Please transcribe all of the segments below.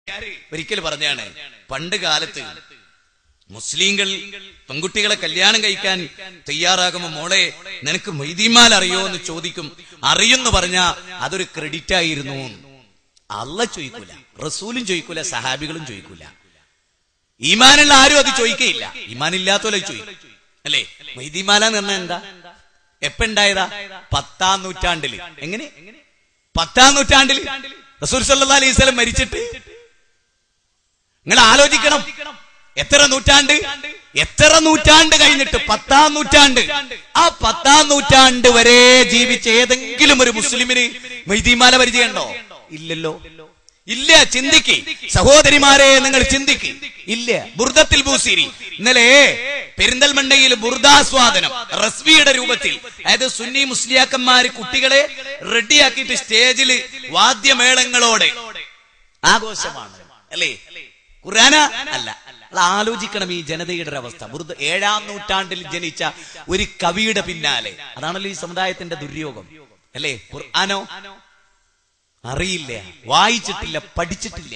ഒരിക്കൽ പറഞ്ഞാണ് പണ്ട് കാലത്ത് മുസ്ലിങ്ങൾ പെൺകുട്ടികളെ കല്യാണം കഴിക്കാൻ തയ്യാറാകുമ്പോ മോളെ നിനക്ക് മൊയ്തീമാൽ അറിയോ എന്ന് ചോദിക്കും അറിയുന്നു പറഞ്ഞാ അതൊരു ക്രെഡിറ്റ് ആയിരുന്നു അല്ല ചോദിക്കൂല റസൂലും ചോദിക്കൂല സഹാബികളും ചോദിക്കൂല ഈമാനുള്ള ആരും അത് ചോദിക്കയില്ല ഈമാൻ ഇല്ലാത്തോലെ ചോദിക്കും അല്ലേ മൊയ്തീമാല എന്ന് പറഞ്ഞാൽ എന്താ എപ്പ ഉണ്ടായതാ പത്താം നൂറ്റാണ്ടില് എങ്ങനെ പത്താം നൂറ്റാണ്ടിൽ റസൂൽ സല്ലാ അലൈഹി സ്വലം മരിച്ചിട്ട് നിങ്ങൾ ആലോചിക്കണം എത്ര നൂറ്റാണ്ട് എത്ര നൂറ്റാണ്ട് കഴിഞ്ഞിട്ട് പത്താം നൂറ്റാണ്ട് ആ പത്താം നൂറ്റാണ്ട് വരെ ജീവിച്ച ഏതെങ്കിലും ഒരു മുസ്ലിമിന് മൈദീമാല പരിചയമുണ്ടോ ഇല്ലല്ലോ ഇല്ല ചിന്തിക്ക് സഹോദരിമാരെ നിങ്ങൾ ചിന്തിക്ക് ഇല്ല ബുർദത്തിൽ ബൂസിരി ഇന്നലെ പെരിന്തൽമണ്ണയിൽ ബുർദാസ്വാദനം റസ്വിയുടെ രൂപത്തിൽ അതായത് സുന്നി മുസ്ലിയാക്കന്മാര് കുട്ടികളെ റെഡിയാക്കിയിട്ട് സ്റ്റേജിൽ വാദ്യമേളങ്ങളോടെ ആഘോഷമാണ് അല്ലേ ഖുറാന അല്ല അത് ആലോചിക്കണം ഈ ജനതയുടെ ഒരു അവസ്ഥ ബുർദ ഏഴാം നൂറ്റാണ്ടിൽ ജനിച്ച ഒരു കവിയുടെ പിന്നാലെ അതാണല്ലോ ഈ സമുദായത്തിന്റെ ദുര്യോഗം അല്ലേ ഖുർആാനോ അറിയില്ല വായിച്ചിട്ടില്ല പഠിച്ചിട്ടില്ല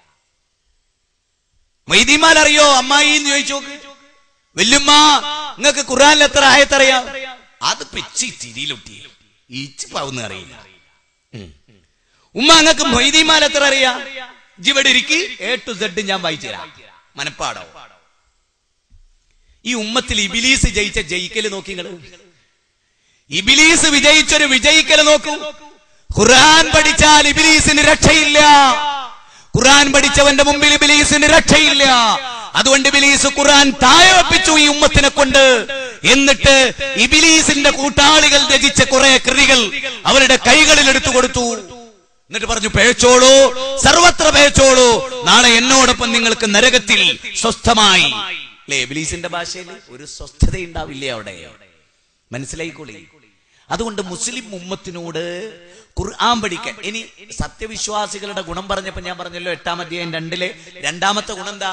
മൈദിമാൽ അറിയോ അമ്മായി എന്ന് ചോദിച്ചു നോക്ക് വല്യമ്മ നിങ്ങൾക്ക് ഖുറാനിൽ എത്ര ആയത്തറിയാം അത് പിച്ചി തിരിയിലൊട്ടി ഈച്ച് പാവുന്ന അറിയില്ല ഉം. ഉമ്മ അങ്ങക്ക് മൊയ്തീമാൽ എത്ര അറിയാം ജിവിടെ ഇരിക്ക് എ ടു സെഡ് ഞാൻ വായിച്ചുതരാം മനപ്പാടോ ഈ ഉമ്മത്തിൽ ഇബിലീസ് ജയിച്ച ജയിക്കല് നോക്കി നിങ്ങള് ഇബിലീസ് വിജയിച്ചൊരു വിജയിക്കല് നോക്കൂ ഖുർആൻ പഠിച്ചാൽ ഇബിലീസിന് രക്ഷയില്ല ഖുർആൻ പഠിച്ചവന്റെ മുമ്പിൽ ഇബിലീസിന് രക്ഷയില്ല അതുകൊണ്ട് ഇബിലീസ് ഖുർആൻ താഴെ വെപ്പിച്ചു ഈ ഉമ്മത്തിനെ കൊണ്ട് എന്നിട്ട് ഇബിലീസിന്റെ കൂട്ടാളികൾ രചിച്ച കുറെ കൃതികൾ അവരുടെ കൈകളിൽ എടുത്തു കൊടുത്തു എന്നിട്ട് പറഞ്ഞു പേഴ്ചോളൂ സർവത്ര പേഴ്ചോളൂ നാളെ എന്നോടൊപ്പം നിങ്ങൾക്ക് നരകത്തിൽ സ്വസ്ഥമായി അല്ലേ ഇബിലീസിന്റെ ഭാഷയിൽ ഒരു സ്വസ്ഥത ഉണ്ടാവില്ല അവിടെ മനസ്സിലായിക്കോളി അതുകൊണ്ട് മുസ്ലിം ഉമ്മത്തിനോട് ഖുർആൻ പഠിക്കാൻ ഇനി സത്യവിശ്വാസികളുടെ ഗുണം പറഞ്ഞപ്പോ ഞാൻ പറഞ്ഞല്ലോ എട്ടാം അധ്യായം രണ്ടിലെ രണ്ടാമത്തെ ഗുണം എന്താ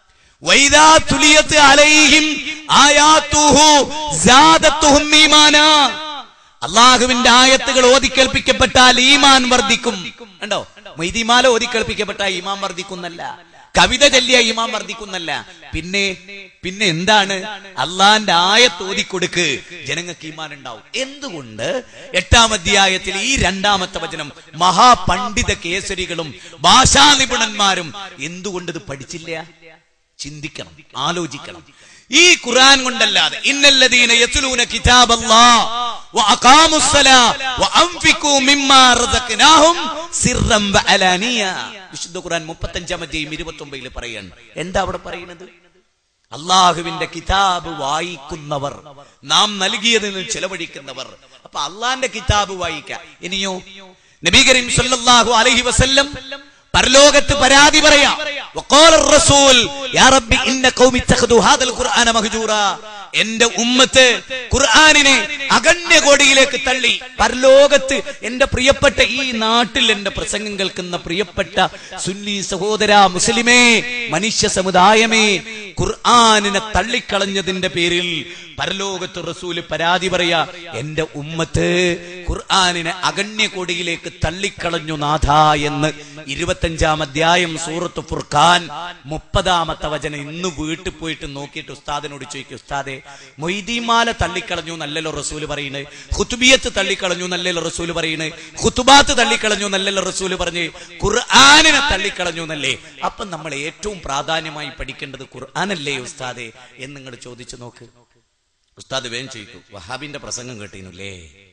വൈദാ തുലിയത്ത് അലൈഹിം ആയാത്തുഹു സാദത്തുഹും ഈമാനാ അള്ളാഹുവിന്റെ ആയത്തുകൾ ഓതിക്കേൽപ്പിക്കപ്പെട്ടാൽ ഈമാൻ വർദ്ധിക്കും കണ്ടോ മൈദിമാല ഓതിക്കേൽപ്പിക്കപ്പെട്ടാൽ ഈമാൻ വർദ്ധിക്കുന്നല്ല കവിത ചൊല്ലിയ ഈമാൻ വർദ്ധിക്കുന്നല്ല പിന്നെ പിന്നെ എന്താണ് അള്ളാന്റെ ആയത്ത് ഓതിക്കൊടുക്ക് ജനങ്ങൾക്ക് ഈമാൻ ഉണ്ടാവും എന്തുകൊണ്ട് എട്ടാം അധ്യായത്തിൽ ഈ രണ്ടാമത്തെ വചനം മഹാപണ്ഡിത കേസരികളും ഭാഷാ നിപുണന്മാരും എന്തുകൊണ്ട് ഇത് പഠിച്ചില്ല ചിന്തിക്കണം ആലോചിക്കണം ഈ ഖുർആൻ കൊണ്ടല്ലാതെ ഇന്നല്ലദീന യത്ലൂന കിതാബല്ലാഹ് വഅഖാമുസ്സലാ വഅൻഫിഖൂ മിമ്മാ റസഖ്നാഹും സിർറൻ വഅലാനിയ വിശുദ്ധ ഖുർആൻ 35 അധ്യായം 29 ൽ പറയാണ് എന്താ അവിടെ പറയുന്നത് അള്ളാഹുവിന്റെ കിതാബ് വായിക്കുന്നവർ നാം നൽകിയതിൽ നിന്ന് ചെലവഴിക്കുന്നവർ അപ്പൊ അള്ളാന്റെ കിതാബ് വായിക്ക ഇനിയോ നബി കരീം സല്ലല്ലാഹു അലൈഹി വസല്ലം പരലോകത്ത് പരാതി പറയാം വഖാല റസൂൽ യാ റബ്ബി ഇന്ന ഖൗമി ഇത്തഖദു ഹാദൽ ഖുർആന മഹ്ജൂറ എന്റെ ഉമ്മത്ത് ഖുർആനിനെ അഗണ്യ കോടിയിലേക്ക് തള്ളി പരലോകത്ത് എന്റെ പ്രിയപ്പെട്ട ഈ നാട്ടിൽ എന്റെ പ്രസംഗം കേൾക്കുന്ന പ്രിയപ്പെട്ട സുന്നി സഹോദര മുസ്ലിമേ മനുഷ്യ സമുദായമേ ഖുർആനിനെ തള്ളിക്കളഞ്ഞതിന്റെ പേരിൽ പരലോകത്ത് റസൂല് പരാതി പറയാ എന്റെ ഉമ്മത്ത് ഖുർആനിനെ അഗണ്യ കോടിയിലേക്ക് തള്ളിക്കളഞ്ഞു നാഥ എന്ന് ഇരുപത്തഞ്ചാം അധ്യായം സൂറത്ത് ഫുർഖാൻ മുപ്പതാമത്തെ വചനം ഇന്ന് വീട്ടിൽ പോയിട്ട് നോക്കിയിട്ട് ഉസ്താദിനോട് ചോദിക്കും ഉസ്താദെ മൊയ്തീമാല തള്ളിക്കളഞ്ഞു നല്ലല്ലോ റസൂല് പറയുന്നത് ഹുത്തുബിയത്ത് തള്ളിക്കളഞ്ഞു നല്ലല്ലോ റസൂല് പറയുന്നത് ഹുത്തുബാത്ത് തള്ളിക്കളഞ്ഞു നല്ലല്ലോ റസൂല് പറഞ്ഞ് ഖുർആാനിനെ തള്ളിക്കളഞ്ഞു എന്നല്ലേ അപ്പൊ നമ്മൾ ഏറ്റവും പ്രാധാന്യമായി പഠിക്കേണ്ടത് ഖുർആാനല്ലേ ഉസ്താദെ എന്ന് നിങ്ങൾ ചോദിച്ചു നോക്ക് ഉസ്താദ് വേഗം ചോദിക്കും വഹാബിന്റെ പ്രസംഗം കേട്ടിരുന്നില്ലേ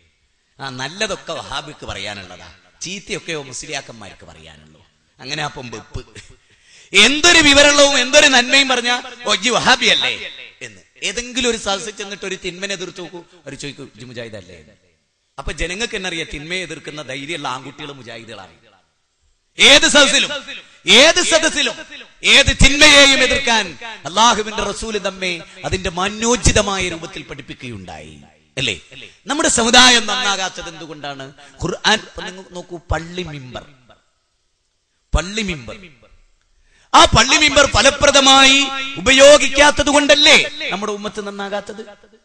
ആ നല്ലതൊക്കെ വഹാബിക്ക് പറയാനുള്ളതാ ചീത്തയൊക്കെയോ മുസ്ലിയാക്കന്മാർക്ക് പറയാനുള്ളൂ അങ്ങനെ അപ്പം വെപ്പ് എന്തൊരു വിവരമുള്ളവും എന്തൊരു നന്മയും പറഞ്ഞ ഒജി വഹാബി അല്ലേ എന്ന് ഏതെങ്കിലും ഒരു സദസ്സിൽ ചെന്നിട്ട് ഒരു തിന്മനെ എതിർത്ത് നോക്കൂ അവർ ചോദിക്കൂ ഇജ് മുജാഹിദ് അല്ലേ അപ്പൊ ജനങ്ങൾക്ക് എന്നറിയാം തിന്മയെ എതിർക്കുന്ന ധൈര്യമുള്ള ആൺകുട്ടികൾ മുജാഹിദുകളാണ് ഏത് സദസ്സിലും ഏത് സദസ്സിലും ഏത് തിന്മയെയും എതിർക്കാൻ അള്ളാഹുവിന്റെ റസൂല് നമ്മെ അതിന്റെ മാന്യോചിതമായ രൂപത്തിൽ പഠിപ്പിക്കുകയുണ്ടായി അല്ലേ നമ്മുടെ സമുദായം നന്നാകാത്തത് എന്തുകൊണ്ടാണ് ഖുർആൻ ഇപ്പൊ നിങ്ങൾ നോക്കൂ പള്ളി മിമ്പർ പള്ളി മിമ്പർ ആ പള്ളി മിമ്പർ ഫലപ്രദമായി ഉപയോഗിക്കാത്തത് കൊണ്ടല്ലേ നമ്മുടെ ഉമ്മത്ത് നന്നാകാത്തത്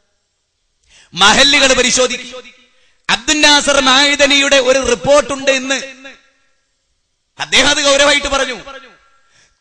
മഹല്ലുകൾ പരിശോധിക്കും അബ്ദുൽ നാസർ മായുദനിയുടെ ഒരു റിപ്പോർട്ടുണ്ട് ഇന്ന് അദ്ദേഹം അത് ഗൗരവമായിട്ട് പറഞ്ഞു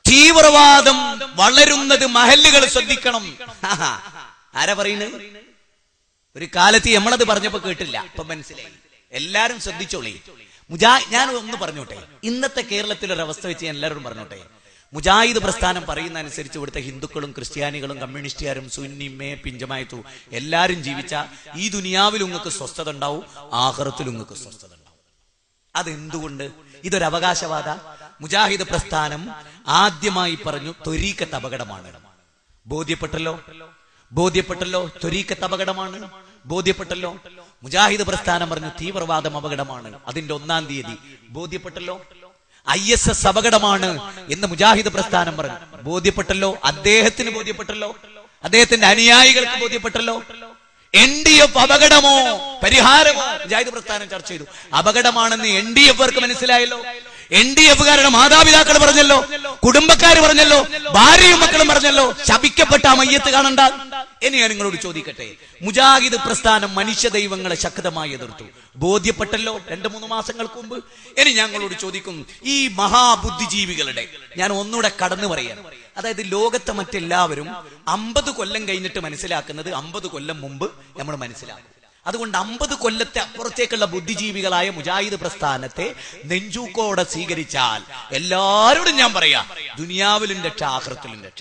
തീവ്രവാദം വളരുന്നത് മഹല്ലുകൾ ശ്രദ്ധിക്കണം ആഹാ. ആരാ പറയുന്നത് ഒരു കാലത്ത് നമ്മളത് പറഞ്ഞപ്പോ കേട്ടില്ല ഇപ്പൊ മനസ്സിലായി എല്ലാരും ശ്രദ്ധിച്ചോളി മുജാ ഞാൻ ഒന്ന് പറഞ്ഞോട്ടെ ഇന്നത്തെ കേരളത്തിലൊരു അവസ്ഥ വെച്ച് ഞാൻ എല്ലാവരോടും പറഞ്ഞോട്ടെ മുജാഹിദ് പ്രസ്ഥാനം പറയുന്ന അനുസരിച്ച് ഇവിടുത്തെ ഹിന്ദുക്കളും ക്രിസ്ത്യാനികളും കമ്മ്യൂണിസ്റ്റുകാരും സുന്നിമേ പിഞ്ചമായത്തു എല്ലാരും ജീവിച്ച ഈ ദുനിയാവിൽ നിങ്ങൾക്ക് സ്വസ്ഥത ഉണ്ടാവും ആഹ്റത്തിൽ നിങ്ങൾക്ക് സ്വസ്ഥത ഉണ്ടാവും അതെന്തുകൊണ്ട് ഇതൊരു അവകാശവാദ മുജാഹിദ് പ്രസ്ഥാനം ആദ്യമായി പറഞ്ഞു ത്വരീക്കത്ത് അപകടമാണ് ബോധ്യപ്പെട്ടല്ലോ ബോധ്യപ്പെട്ടല്ലോ ത്വരീക്കത്ത് അപകടമാണ് ബോധ്യപ്പെട്ടല്ലോ മുജാഹിദ് പ്രസ്ഥാനം പറഞ്ഞു തീവ്രവാദം അപകടമാണ് അതിന്റെ ഒന്നാം തീയതി ബോധ്യപ്പെട്ടല്ലോ ഐ എസ് എസ് അപകടമാണ് എന്ന് മുജാഹിദ് പ്രസ്ഥാനം പറഞ്ഞു ബോധ്യപ്പെട്ടല്ലോ അദ്ദേഹത്തിന് ബോധ്യപ്പെട്ടല്ലോ അദ്ദേഹത്തിന്റെ അനുയായികൾക്ക് ബോധ്യപ്പെട്ടല്ലോ എൻ ഡി എഫ് അപകടമോ പരിഹാരമോ മുജാഹിദ് പ്രസ്ഥാനം ചർച്ച ചെയ്തു അപകടമാണെന്ന് എൻ ഡി എഫ് മനസ്സിലായല്ലോ എൻ ഡി എഫുകാരുടെ മാതാപിതാക്കൾ പറഞ്ഞല്ലോ കുടുംബക്കാർ പറഞ്ഞല്ലോ ഭാര്യയും മക്കളും പറഞ്ഞല്ലോ ശപിക്കപ്പെട്ട ആ മയ്യത്ത് കാണണ്ട ഇനി ഞാൻ നിങ്ങളോട് ചോദിക്കട്ടെ മുജാഹിദ് പ്രസ്ഥാനം മനുഷ്യ ദൈവങ്ങളെ ശക്തമായി എതിർത്തു ബോധ്യപ്പെട്ടല്ലോ രണ്ടു മൂന്ന് മാസങ്ങൾക്ക് മുമ്പ് ഇനി ഞങ്ങളോട് ചോദിക്കും ഈ മഹാബുദ്ധിജീവികളുടെ ഞാൻ ഒന്നുകൂടെ കടന്നു പറയാൻ അതായത് ലോകത്തെ മറ്റെല്ലാവരും അമ്പത് കൊല്ലം കഴിഞ്ഞിട്ട് മനസ്സിലാക്കുന്നത് അമ്പത് കൊല്ലം മുമ്പ് നമ്മൾ മനസ്സിലാക്കും അതുകൊണ്ട് അമ്പത് കൊല്ലത്തെ അപ്പുറത്തേക്കുള്ള ബുദ്ധിജീവികളായ മുജാഹിദ് പ്രസ്ഥാനത്തെ നെഞ്ചൂക്കോടെ സ്വീകരിച്ചാൽ എല്ലാരോടും ഞാൻ പറയാം ദുനിയാവിലും രക്ഷ ആഹ്റത്തിലും രക്ഷ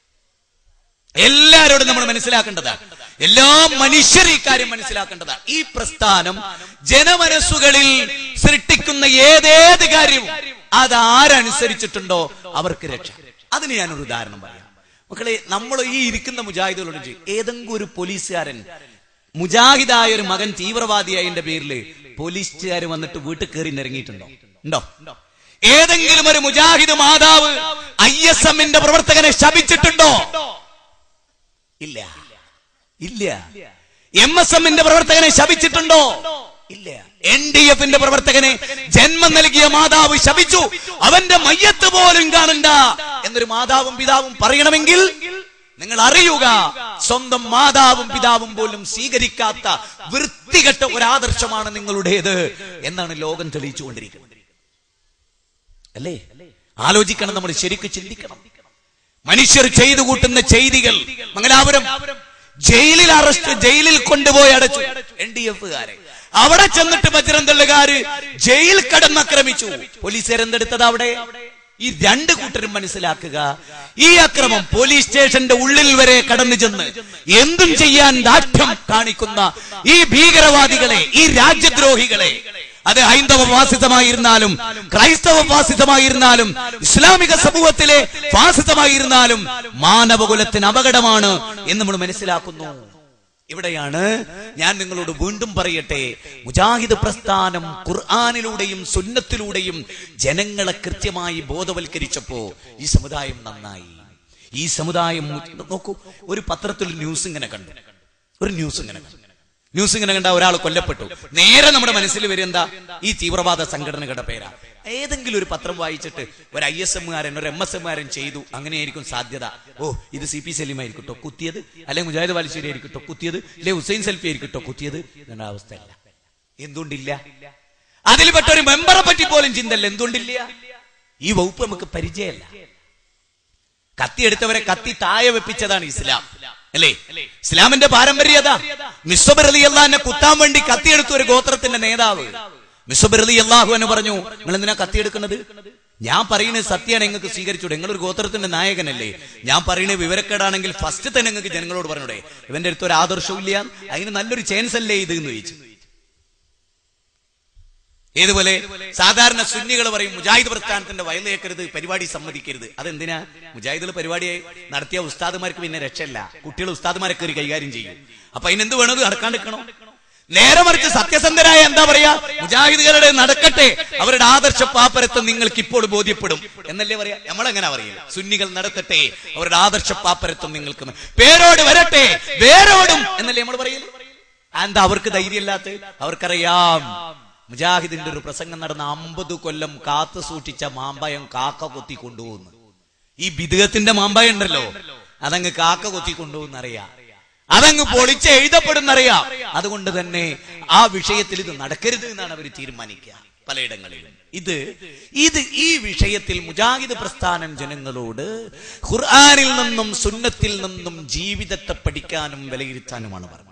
എല്ലാരോടും നമ്മൾ മനസ്സിലാക്കേണ്ടതാണ് എല്ലാ മനുഷ്യരും ഇക്കാര്യം മനസ്സിലാക്കേണ്ടതാണ് ഈ പ്രസ്ഥാനം ജനമനസ്സുകളിൽ സൃഷ്ടിക്കുന്ന ഏതേത് കാര്യവും അതാരനുസരിച്ചിട്ടുണ്ടോ അവർക്ക് രക്ഷ അതിന് ഞാനൊരു ഉദാഹരണം പറയാം മക്കളെ നമ്മൾ ഈ ഇരിക്കുന്ന മുജാഹിദുകളോട് ചെയ്യും ഏതെങ്കിലും ഒരു പോലീസുകാരൻ മുജാഹിദായ ഒരു മകൻ തീവ്രവാദിയായതിന്റെ പേരില് പോലീസുകാർ വന്നിട്ട് വീട്ടിൽ കയറി നിരങ്ങിയിട്ടുണ്ടോ ഉണ്ടോ ഏതെങ്കിലും ഒരു മുജാഹിദ് മാതാവ് ഐ എസ് എമ്മിന്റെ പ്രവർത്തകനെ ശപിച്ചിട്ടുണ്ടോ ഇല്ല ഇല്ല എം എസ് എമ്മിന്റെ പ്രവർത്തകനെ ശപിച്ചിട്ടുണ്ടോ ഇല്ല എൻ ഡി എഫിന്റെ പ്രവർത്തകനെ ജന്മം നൽകിയ മാതാവ് ശപിച്ചു അവന്റെ മയ്യത്ത് പോലും കാണണ്ട എന്നൊരു മാതാവും പിതാവും പറയണമെങ്കിൽ നിങ്ങൾ അറിയുക സ്വന്തം മാതാവും പിതാവും പോലും സ്വീകരിക്കാത്ത വൃത്തികെട്ട ഒരു ആദർശമാണ് നിങ്ങളുടേത് എന്നാണ് ലോകം തെളിയിച്ചുകൊണ്ടിരിക്കുന്നത് അല്ലേ ആലോചിക്കണം നമ്മൾ ശരിക്കും ചിന്തിക്കണം മനുഷ്യർ ചെയ്തു കൂട്ടുന്ന ചെയ്തികൾ മംഗലാപുരം ജയിലിൽ അറസ്റ്റ് ജയിലിൽ കൊണ്ടുപോയി അടച്ചു എൻ ഡി എഫുകാരെ അവിടെ ചെന്നിട്ട് ബജ്രന്തള്ളുകാര് ജയിൽ കടന്നാക്രമിച്ചു പോലീസുകാർ എന്തെടുത്തത് അവിടെ ഈ രണ്ട് കൂട്ടരും മനസ്സിലാക്കുക ഈ അക്രമം പോലീസ് സ്റ്റേഷന്റെ ഉള്ളിൽ വരെ കടന്നു ചെന്ന് എന്തും ചെയ്യാൻ ദാഠ്യം കാണിക്കുന്ന ഈ ഭീകരവാദികളെ ഈ രാജ്യദ്രോഹികളെ അത് ഹൈന്ദവ ഫാസിസമായിരുന്നാലും ക്രൈസ്തവ ഫാസിസമായിരുന്നാലും ഇസ്ലാമിക സമൂഹത്തിലെ ഫാസിസമായിരുന്നാലും മാനവകുലത്തിന് അപകടമാണ് എന്ന് നമ്മൾ മനസ്സിലാക്കുന്നു ഇവിടെയാണ് ഞാൻ നിങ്ങളോട് വീണ്ടും പറയട്ടെ മുജാഹിദ് പ്രസ്ഥാനം ഖുർആാനിലൂടെയും സുന്നത്തിലൂടെയും ജനങ്ങളെ കൃത്യമായി ബോധവൽക്കരിച്ചപ്പോ ഈ സമുദായം നന്നായി ഈ സമുദായം മു- നോക്കൂ ഒരു പത്രത്തിൽ ന്യൂസ് ഇങ്ങനെ കണ്ടു ഒരു ന്യൂസ് ഇങ്ങനെ കണ്ടു ന്യൂസ് ഇങ്ങനെ കണ്ട ഒരാൾ കൊല്ലപ്പെട്ടു നേരെ നമ്മുടെ മനസ്സിൽ വരും എന്താ ഈ തീവ്രവാദ സംഘടനകളുടെ പേരാ ഏതെങ്കിലും ഒരു പത്രം വായിച്ചിട്ട് ഒരു ഐ എസ് എമ്മുകാരൻ ഒരു എം എസ് എമ്മുകാരൻ ചെയ്തു അങ്ങനെയായിരിക്കും സാധ്യത ഓ ഇത് സി പി സലീം ആയിരിക്കട്ടോ കുത്തിയത് അല്ലെ മുജാഹിദ് ബാലുശ്ശേരി ആയിരിക്കട്ടോ കുത്തിയത് അല്ലെ ഹുസൈൻ സെൽഫി ആയിരിക്കട്ടോ കുത്തിയത് എന്ന അവസ്ഥയല്ല എന്തുകൊണ്ടില്ല അതിൽപ്പെട്ട ഒരു മെമ്പറെ പറ്റി പോലും ചിന്തല്ല എന്തുകൊണ്ടില്ല ഈ വകുപ്പ് നമുക്ക് പരിചയമല്ല കത്തിയെടുത്തവരെ കത്തി താഴെ വെപ്പിച്ചതാണ് ഇസ്ലാം അല്ലേ ഇസ്ലാമിന്റെ പാരമ്പര്യത മിസ്ബർ അലി അള്ളാഹിനെ കുത്താൻ വേണ്ടി കത്തിയെടുത്ത ഒരു ഗോത്രത്തിന്റെ നേതാവ് മിസ്ബർ അലി അള്ളാഹു എന്ന് പറഞ്ഞു നിങ്ങൾ എന്തിനാ കത്തിയെടുക്കുന്നത് ഞാൻ പറയുന്നത് സത്യമാണ് നിങ്ങൾക്ക് സ്വീകരിച്ചൂടെ നിങ്ങളൊരു ഗോത്രത്തിന്റെ നായകനല്ലേ ഞാൻ പറയുന്നത് വിവരക്കേടാണെങ്കിൽ ഫസ്റ്റ് തന്നെ നിങ്ങൾക്ക് ജനങ്ങളോട് പറഞ്ഞൂടെ ഇവന്റെ അടുത്ത് ഒരു ആദർശവും ഇല്ല അതിന് നല്ലൊരു ചാൻസ് അല്ലേ ഇത് എന്ന് ചോദിച്ചു ഏതുപോലെ സാധാരണ സുന്നികൾ പറയും മുജാഹിദ് പ്രസ്ഥാനത്തിന്റെ വയലേക്കരുത് പരിപാടി സമ്മതിക്കരുത് അതെന്തിനാ മുജാഹിദുകൾ പരിപാടി നടത്തിയ ഉസ്താദുമാർക്ക് പിന്നെ രക്ഷയില്ല കുട്ടികൾ ഉസ്താദുമാരെ കയറി കൈകാര്യം ചെയ്യും അപ്പൊ അതിനെന്ത് വേണത് നടക്കാണ്ടിരിക്കണോ നേരെ മറിച്ച് സത്യസന്ധരായ എന്താ പറയാ മുജാഹിദുകളുടെ നടക്കട്ടെ അവരുടെ ആദർശ പാപ്പരത്വം നിങ്ങൾക്ക് ഇപ്പോൾ ബോധ്യപ്പെടും എന്നല്ലേ പറയാ നമ്മളെങ്ങനെ പറയും സുന്നികൾ നടത്തട്ടെ അവരുടെ ആദർശ പാപ്പരത്വം നിങ്ങൾക്ക് മ- പേരോട് വരട്ടെ വേരോടും എന്നല്ലേ നമ്മൾ പറയല് എന്താ അവർക്ക് ധൈര്യമില്ലാത്ത അവർക്കറിയാം മുജാഹിദിന്റെ ഒരു പ്രസംഗം നടന്ന അമ്പത് കൊല്ലം കാത്തു സൂക്ഷിച്ച മാമ്പയം കാക്ക കൊത്തി കൊണ്ടുപോകുന്നു ഈ ബിദുഗത്തിന്റെ മാമ്പയം ഉണ്ടല്ലോ അതങ്ങ് കാക്ക കൊത്തി കൊണ്ടുപോകുന്ന അറിയാം അതങ്ങ് പൊളിച്ച് എഴുതപ്പെടുന്നറിയാം അതുകൊണ്ട് തന്നെ ആ വിഷയത്തിൽ ഇത് നടക്കരുത് എന്നാണ് അവർ തീരുമാനിക്കുക പലയിടങ്ങളിലും ഇത് ഇത് ഈ വിഷയത്തിൽ മുജാഹിദ് പ്രസ്ഥാനം ജനങ്ങളോട് ഖുർആനിൽ നിന്നും സുന്നത്തിൽ നിന്നും ജീവിതത്തെ പഠിക്കാനും വിലയിരുത്താനുമാണ് പറഞ്ഞത്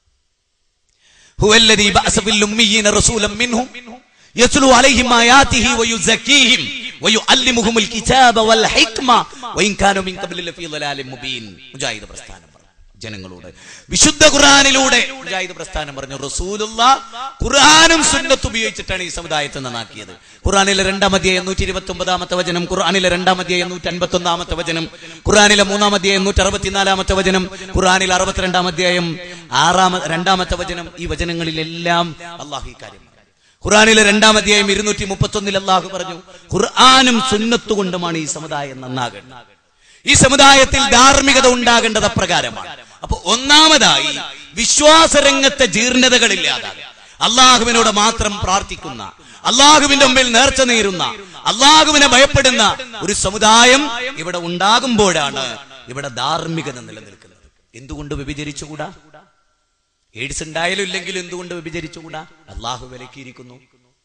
هو الذي بعث في الأميين رسولا منهم يتلو عليهم آياته ويزكيهم ويعلمهم الكتاب والحكمة وإن كانوا من قبل لفي ضلال مبين മുജാഹിദ് പ്രസ്ഥാനം പറഞ്ഞു ജനങ്ങളോട് വിശുദ്ധ ഖുർആനിലൂടെ മുജാഹിദ് പ്രസ്ഥാനം പറഞ്ഞു റസൂലുള്ള ഖുർആനും സുന്നത്ത് ഉപയോഗിച്ചിട്ടാണ് ഈ സമുദായത്തെ നന്നാക്കിയത് ഖുർആനിലെ രണ്ടാം അധ്യായം നൂറ്റി ഇരുപത്തി ഒമ്പതാമത്തെ വചനം ഖുർആനിലെ രണ്ടാം അധ്യായം നൂറ്റി അൻപത്തി ഒന്നാമത്തെ വചനം ഖുർആനിലെ മൂന്നാം അധ്യായം നൂറ്റി അറുപത്തിനാലാമത്തെ വചനം ഖുർആനിൽ അറുപത്തിരണ്ടാം അധ്യായം ആറാമ രണ്ടാമത്തെ വചനം ഈ വചനങ്ങളിലെല്ലാം അള്ളാഹു ഈ കാര്യം പറഞ്ഞു. ഖുർആനിലെ രണ്ടാം അധ്യായം ഇരുന്നൂറ്റി മുപ്പത്തി ഒന്നിൽ അള്ളാഹു പറഞ്ഞു ഖുർആാനും സുന്നത്ത് കൊണ്ടുമാണ് ഈ സമുദായം നന്നാകേണ്ടത് ഈ സമുദായത്തിൽ ധാർമ്മികത ഉണ്ടാകേണ്ടത് അപ്രകാരമാണ് അപ്പൊ ഒന്നാമതായി വിശ്വാസരംഗത്തെ ജീർണതകളില്ലാതാകുക അള്ളാഹുവിനോട് മാത്രം പ്രാർത്ഥിക്കുന്ന അള്ളാഹുവിന്റെ മുമ്പിൽ നേർച്ച നേരുന്ന അള്ളാഹുവിനെ ഭയപ്പെടുന്ന ഒരു സമുദായം ഇവിടെ ഉണ്ടാകുമ്പോഴാണ് ഇവിടെ ധാർമ്മികത നിലനിൽക്കുന്നത് എന്തുകൊണ്ട് വ്യഭിചരിച്ചുകൂടാ എയ്ഡ്സ് ഉണ്ടായാലും ഇല്ലെങ്കിലും എന്തുകൊണ്ട് വ്യഭിചരിച്ചുകൂടാ അള്ളാഹു വിലക്കിയിരിക്കുന്നു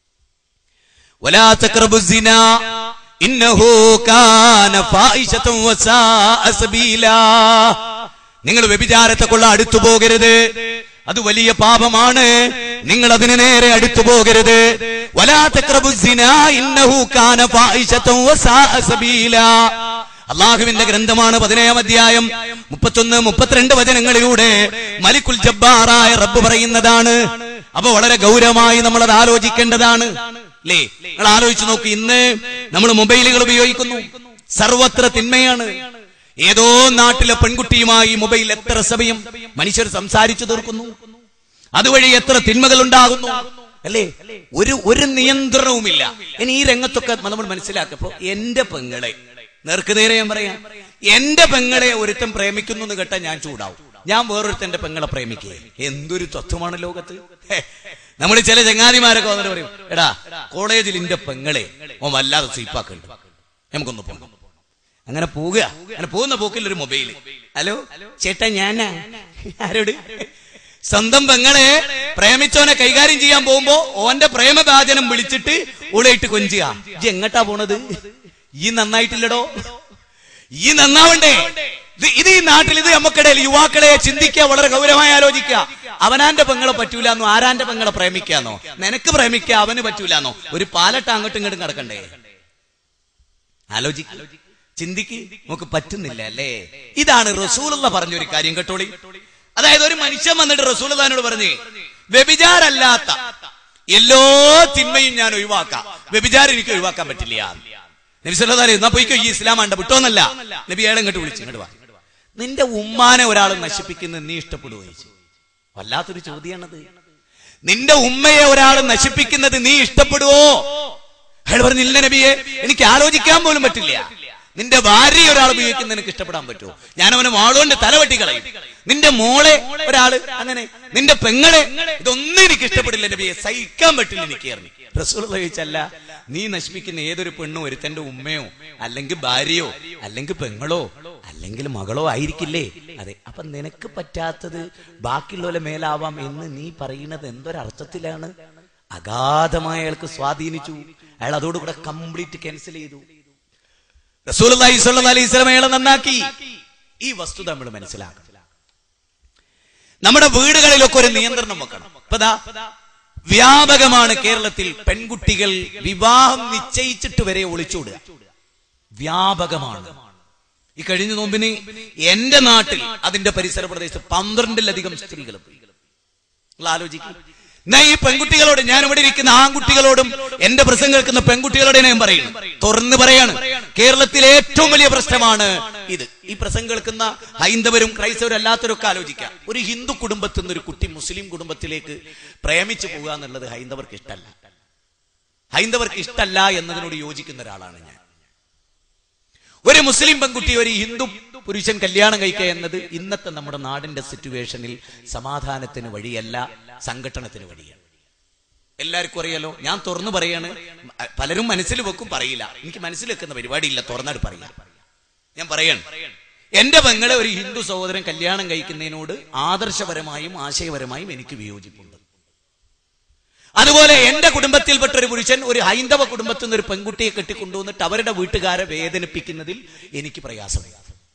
ولا تقربوا الزنا إنه كان فاحشة وساء سبيلا നിങ്ങൾ വ്യഭിചാരത്തെ കൊള്ള അടുത്തു പോകരുത് അത് വലിയ പാപമാണ് നിങ്ങൾ അതിന് നേരെ അടുത്തു പോകരുത് ولا تقربوا الزنا إنه كان فاحشة وساء سبيلا അള്ളാഹുവിന്റെ ഗ്രന്ഥമാണ് പതിനേഴാം അധ്യായം മുപ്പത്തൊന്ന് മുപ്പത്തിരണ്ട് വചനങ്ങളിലൂടെ മലിക്കുൽ ജബ്ബാറായ റബ്ബ് പറയുന്നതാണ് അപ്പൊ വളരെ ഗൗരവമായി നമ്മൾ അത് ആലോചിക്കേണ്ടതാണ് അല്ലേ നിങ്ങൾ ആലോചിച്ച് നോക്ക് ഇന്ന് നമ്മൾ മൊബൈലുകൾ ഉപയോഗിക്കുന്നു സർവത്ര തിന്മയാണ് ഏതോ നാട്ടിലെ പെൺകുട്ടിയുമായി മൊബൈൽ എത്ര സമയം മനുഷ്യർ സംസാരിച്ചു തീർക്കുന്നു അതുവഴി എത്ര തിന്മകൾ ഉണ്ടാകുന്നു അല്ലേ ഒരു ഒരു നിയന്ത്രണവുമില്ല ഇനി ഈ രംഗത്തൊക്കെ നമ്മൾ മനസ്സിലാക്കപ്പോ എന്റെ പെങ്ങളെ നേർക്ക് നേരെ ഞാൻ പറയാം എന്റെ പെങ്ങളെ ഒരുത്തൻ പ്രേമിക്കുന്നു എന്ന് കേട്ടാൽ ഞാൻ ചൂടാവും ഞാൻ വേറൊരുത്തന്റെ പെങ്ങളെ പ്രേമിക്കുക എന്തൊരു തത്വമാണ് ലോകത്ത് ഹേ, നമ്മൾ ചില ചങ്ങാതിമാരൊക്കെ വന്നിട്ട് പറയും എടാ കോളേജിൽ എന്റെ പെങ്ങളെ ഓ വല്ലാതെ സ്വീപ്പാക്കുന്നുണ്ട് നമുക്കൊന്ന് പോകണം അങ്ങനെ പോവുക അങ്ങനെ പോകുന്ന പോക്കിൽ ഒരു മൊബൈൽ ഹലോ ചേട്ടാ ഞാനാ ആരോട് സ്വന്തം പെങ്ങളെ പ്രേമിച്ചോനെ കൈകാര്യം ചെയ്യാൻ പോകുമ്പോ ഓന്റെ പ്രേമഭാജനം വിളിച്ചിട്ട് ഉളയിട്ട് കൊഞ്ചുക ഇജ്ജ് എങ്ങട്ടാ പോണത് ഈ നന്നായിട്ടില്ലടോ ഈ നന്നാവണ്ടേ ഇത് ഇത് ഈ നാട്ടിൽ ഇത് നമുക്കിടയിൽ യുവാക്കളെ ചിന്തിക്കുക വളരെ ഗൗരവമായി ആലോചിക്കുക അവനാന്റെ പെങ്ങളെ പറ്റൂലെന്നോ ആരാന്റെ പെങ്ങളെ പ്രേമിക്കാന്നോ നിനക്ക് പ്രേമിക്കുക അവന് പറ്റൂലെന്നോ ഒരു പാലട്ട അങ്ങോട്ടും ഇങ്ങോട്ടും കിടക്കണ്ടേ ആലോചിക്ക ചിന്തിക്ക് നമുക്ക് പറ്റുന്നില്ല അല്ലേ ഇതാണ് റസൂലുള്ള പറഞ്ഞൊരു കാര്യം കേട്ടോളി അതായത് ഒരു മനുഷ്യൻ വന്നിട്ട് റസൂലുള്ളാനോട് പറഞ്ഞു വ്യഭിചാരല്ലാത്ത എല്ലാ തിന്മയും ഞാൻ ഒഴിവാക്കാം വ്യഭിചാരം എനിക്ക് ഒഴിവാക്കാൻ പറ്റില്ല നബി സല്ലല്ലാഹു അലൈഹി എന്നാ പോയിക്കോ ഈ ഇസ്ലാം ആണ്ട വിട്ടോന്നല്ല നബി അയാളെ ഇങ്ങോട്ട് വിളിച്ചു ഇങ്ങോട്ട് വാ നിന്റെ ഉമ്മാനെ ഒരാൾ നശിപ്പിക്കുന്നത് നീ ഇഷ്ടപ്പെടുവോ ചോദിച്ചു വല്ലാത്തൊരു ചോദ്യമാണത് നിന്റെ ഉമ്മയെ ഒരാൾ നശിപ്പിക്കുന്നത് നീ ഇഷ്ടപ്പെടുവോ അയാൾ പറഞ്ഞു ഇല്ല നബിയെ എനിക്ക് ആലോചിക്കാൻ പോലും പറ്റില്ല നിന്റെ ഭാര്യ ഒരാൾ ഉപയോഗിക്കുന്ന എനിക്ക് ഇഷ്ടപ്പെടാൻ പറ്റുമോ ഞാൻ അവനെ വാളുകൊണ്ട് തലവെട്ടി കളയും നിന്റെ മോളെ ഒരാള് അങ്ങനെ നിന്റെ പെങ്ങളെ ഇതൊന്നും എനിക്ക് ഇഷ്ടപ്പെടില്ല നബിയെ സഹിക്കാൻ പറ്റില്ല എനിക്ക് ഇറങ്ങി റസൂൽ ചോദിച്ചല്ല നീ നശിപ്പിക്കുന്ന ഏതൊരു പെണ്ണും ഒരുത്തന്റെ ഉമ്മയോ അല്ലെങ്കിൽ ഭാര്യയോ അല്ലെങ്കിൽ പെങ്ങളോ അല്ലെങ്കിൽ മകളോ ആയിരിക്കില്ലേ അതെ അപ്പൊ നിനക്ക് പറ്റാത്തത് ബാക്കിയുള്ളവരെ മേലാവാം എന്ന് നീ പറയുന്നത് എന്തൊരർത്ഥത്തിലാണ് അഗാധമായ അയാൾക്ക് സ്വാധീനിച്ചു അയാൾ അതോടുകൂടെ കംപ്ലീറ്റ് ക്യാൻസൽ ചെയ്തു റസൂൽ അലൈഹി സ്വലം അയാളെ നന്നാക്കി ഈ വസ്തുത നമ്മൾ മനസ്സിലാക്കണം നമ്മുടെ വീടുകളിലൊക്കെ ഒരു നിയന്ത്രണം വെക്കണം ഇപ്പൊ ദാ വ്യാപകമാണ് കേരളത്തിൽ പെൺകുട്ടികൾ വിവാഹം നിശ്ചയിച്ചിട്ട് വരെ ഒളിച്ചോടുക വ്യാപകമാണ് ഈ കഴിഞ്ഞ നോമ്പിന് എന്റെ നാട്ടിൽ അതിന്റെ പരിസര പ്രദേശത്ത് പന്ത്രണ്ടിലധികം സ്ത്രീകളും നിങ്ങൾ ആലോചിക്കും എന്നാ ഈ പെൺകുട്ടികളോട് ഞാൻ ഇവിടെ ഇരിക്കുന്ന ആൺകുട്ടികളോടും എന്റെ പ്രസംഗം കേൾക്കുന്ന പെൺകുട്ടികളോട് ഞാൻ പറയുന്നു തുറന്ന് പറയാണ് കേരളത്തിലെ ഏറ്റവും വലിയ പ്രശ്നമാണ് ഇത് ഈ പ്രസംഗം കേൾക്കുന്ന ഹൈന്ദവരും ക്രൈസ്തവരും അല്ലാത്തവരൊക്കെ ആലോചിക്കാം ഒരു ഹിന്ദു കുടുംബത്തിൽ നിന്ന് ഒരു കുട്ടി മുസ്ലിം കുടുംബത്തിലേക്ക് പ്രേമിച്ചു പോകുക എന്നുള്ളത് ഹൈന്ദവർക്ക് ഇഷ്ടമല്ല ഹൈന്ദവർക്ക് ഇഷ്ടമല്ല എന്നതിനോട് യോജിക്കുന്ന ഒരാളാണ് ഞാൻ ഒരു മുസ്ലിം പെൺകുട്ടി ഒരു ഹിന്ദു പുരുഷൻ കല്യാണം കഴിക്കുക എന്നത് ഇന്നത്തെ നമ്മുടെ നാടിന്റെ സിറ്റുവേഷനിൽ സമാധാനത്തിന് വഴിയല്ല സംഘട്ടനത്തിന് വഴിയാണ് എല്ലാവർക്കും അറിയാലോ ഞാൻ തുറന്നു പറയാണ് പലരും മനസ്സിൽ വെക്കും പറയില്ല എനിക്ക് മനസ്സിൽ വെക്കുന്ന പരിപാടിയില്ല തുറന്നാട് പറയാം ഞാൻ പറയാണ് എന്റെ പെങ്ങളെ ഒരു ഹിന്ദു സഹോദരൻ കല്യാണം കഴിക്കുന്നതിനോട് ആദർശപരമായും ആശയപരമായും എനിക്ക് വിയോജിപ്പുണ്ട് അതുപോലെ എന്റെ കുടുംബത്തിൽപ്പെട്ട ഒരു പുരുഷൻ ഒരു ഹൈന്ദവ കുടുംബത്തിൽ നിന്ന് ഒരു പെൺകുട്ടിയെ കെട്ടിക്കൊണ്ടുവന്നിട്ട് അവരുടെ വീട്ടുകാരെ വേദനിപ്പിക്കുന്നതിൽ എനിക്ക് പ്രയാസമില്ല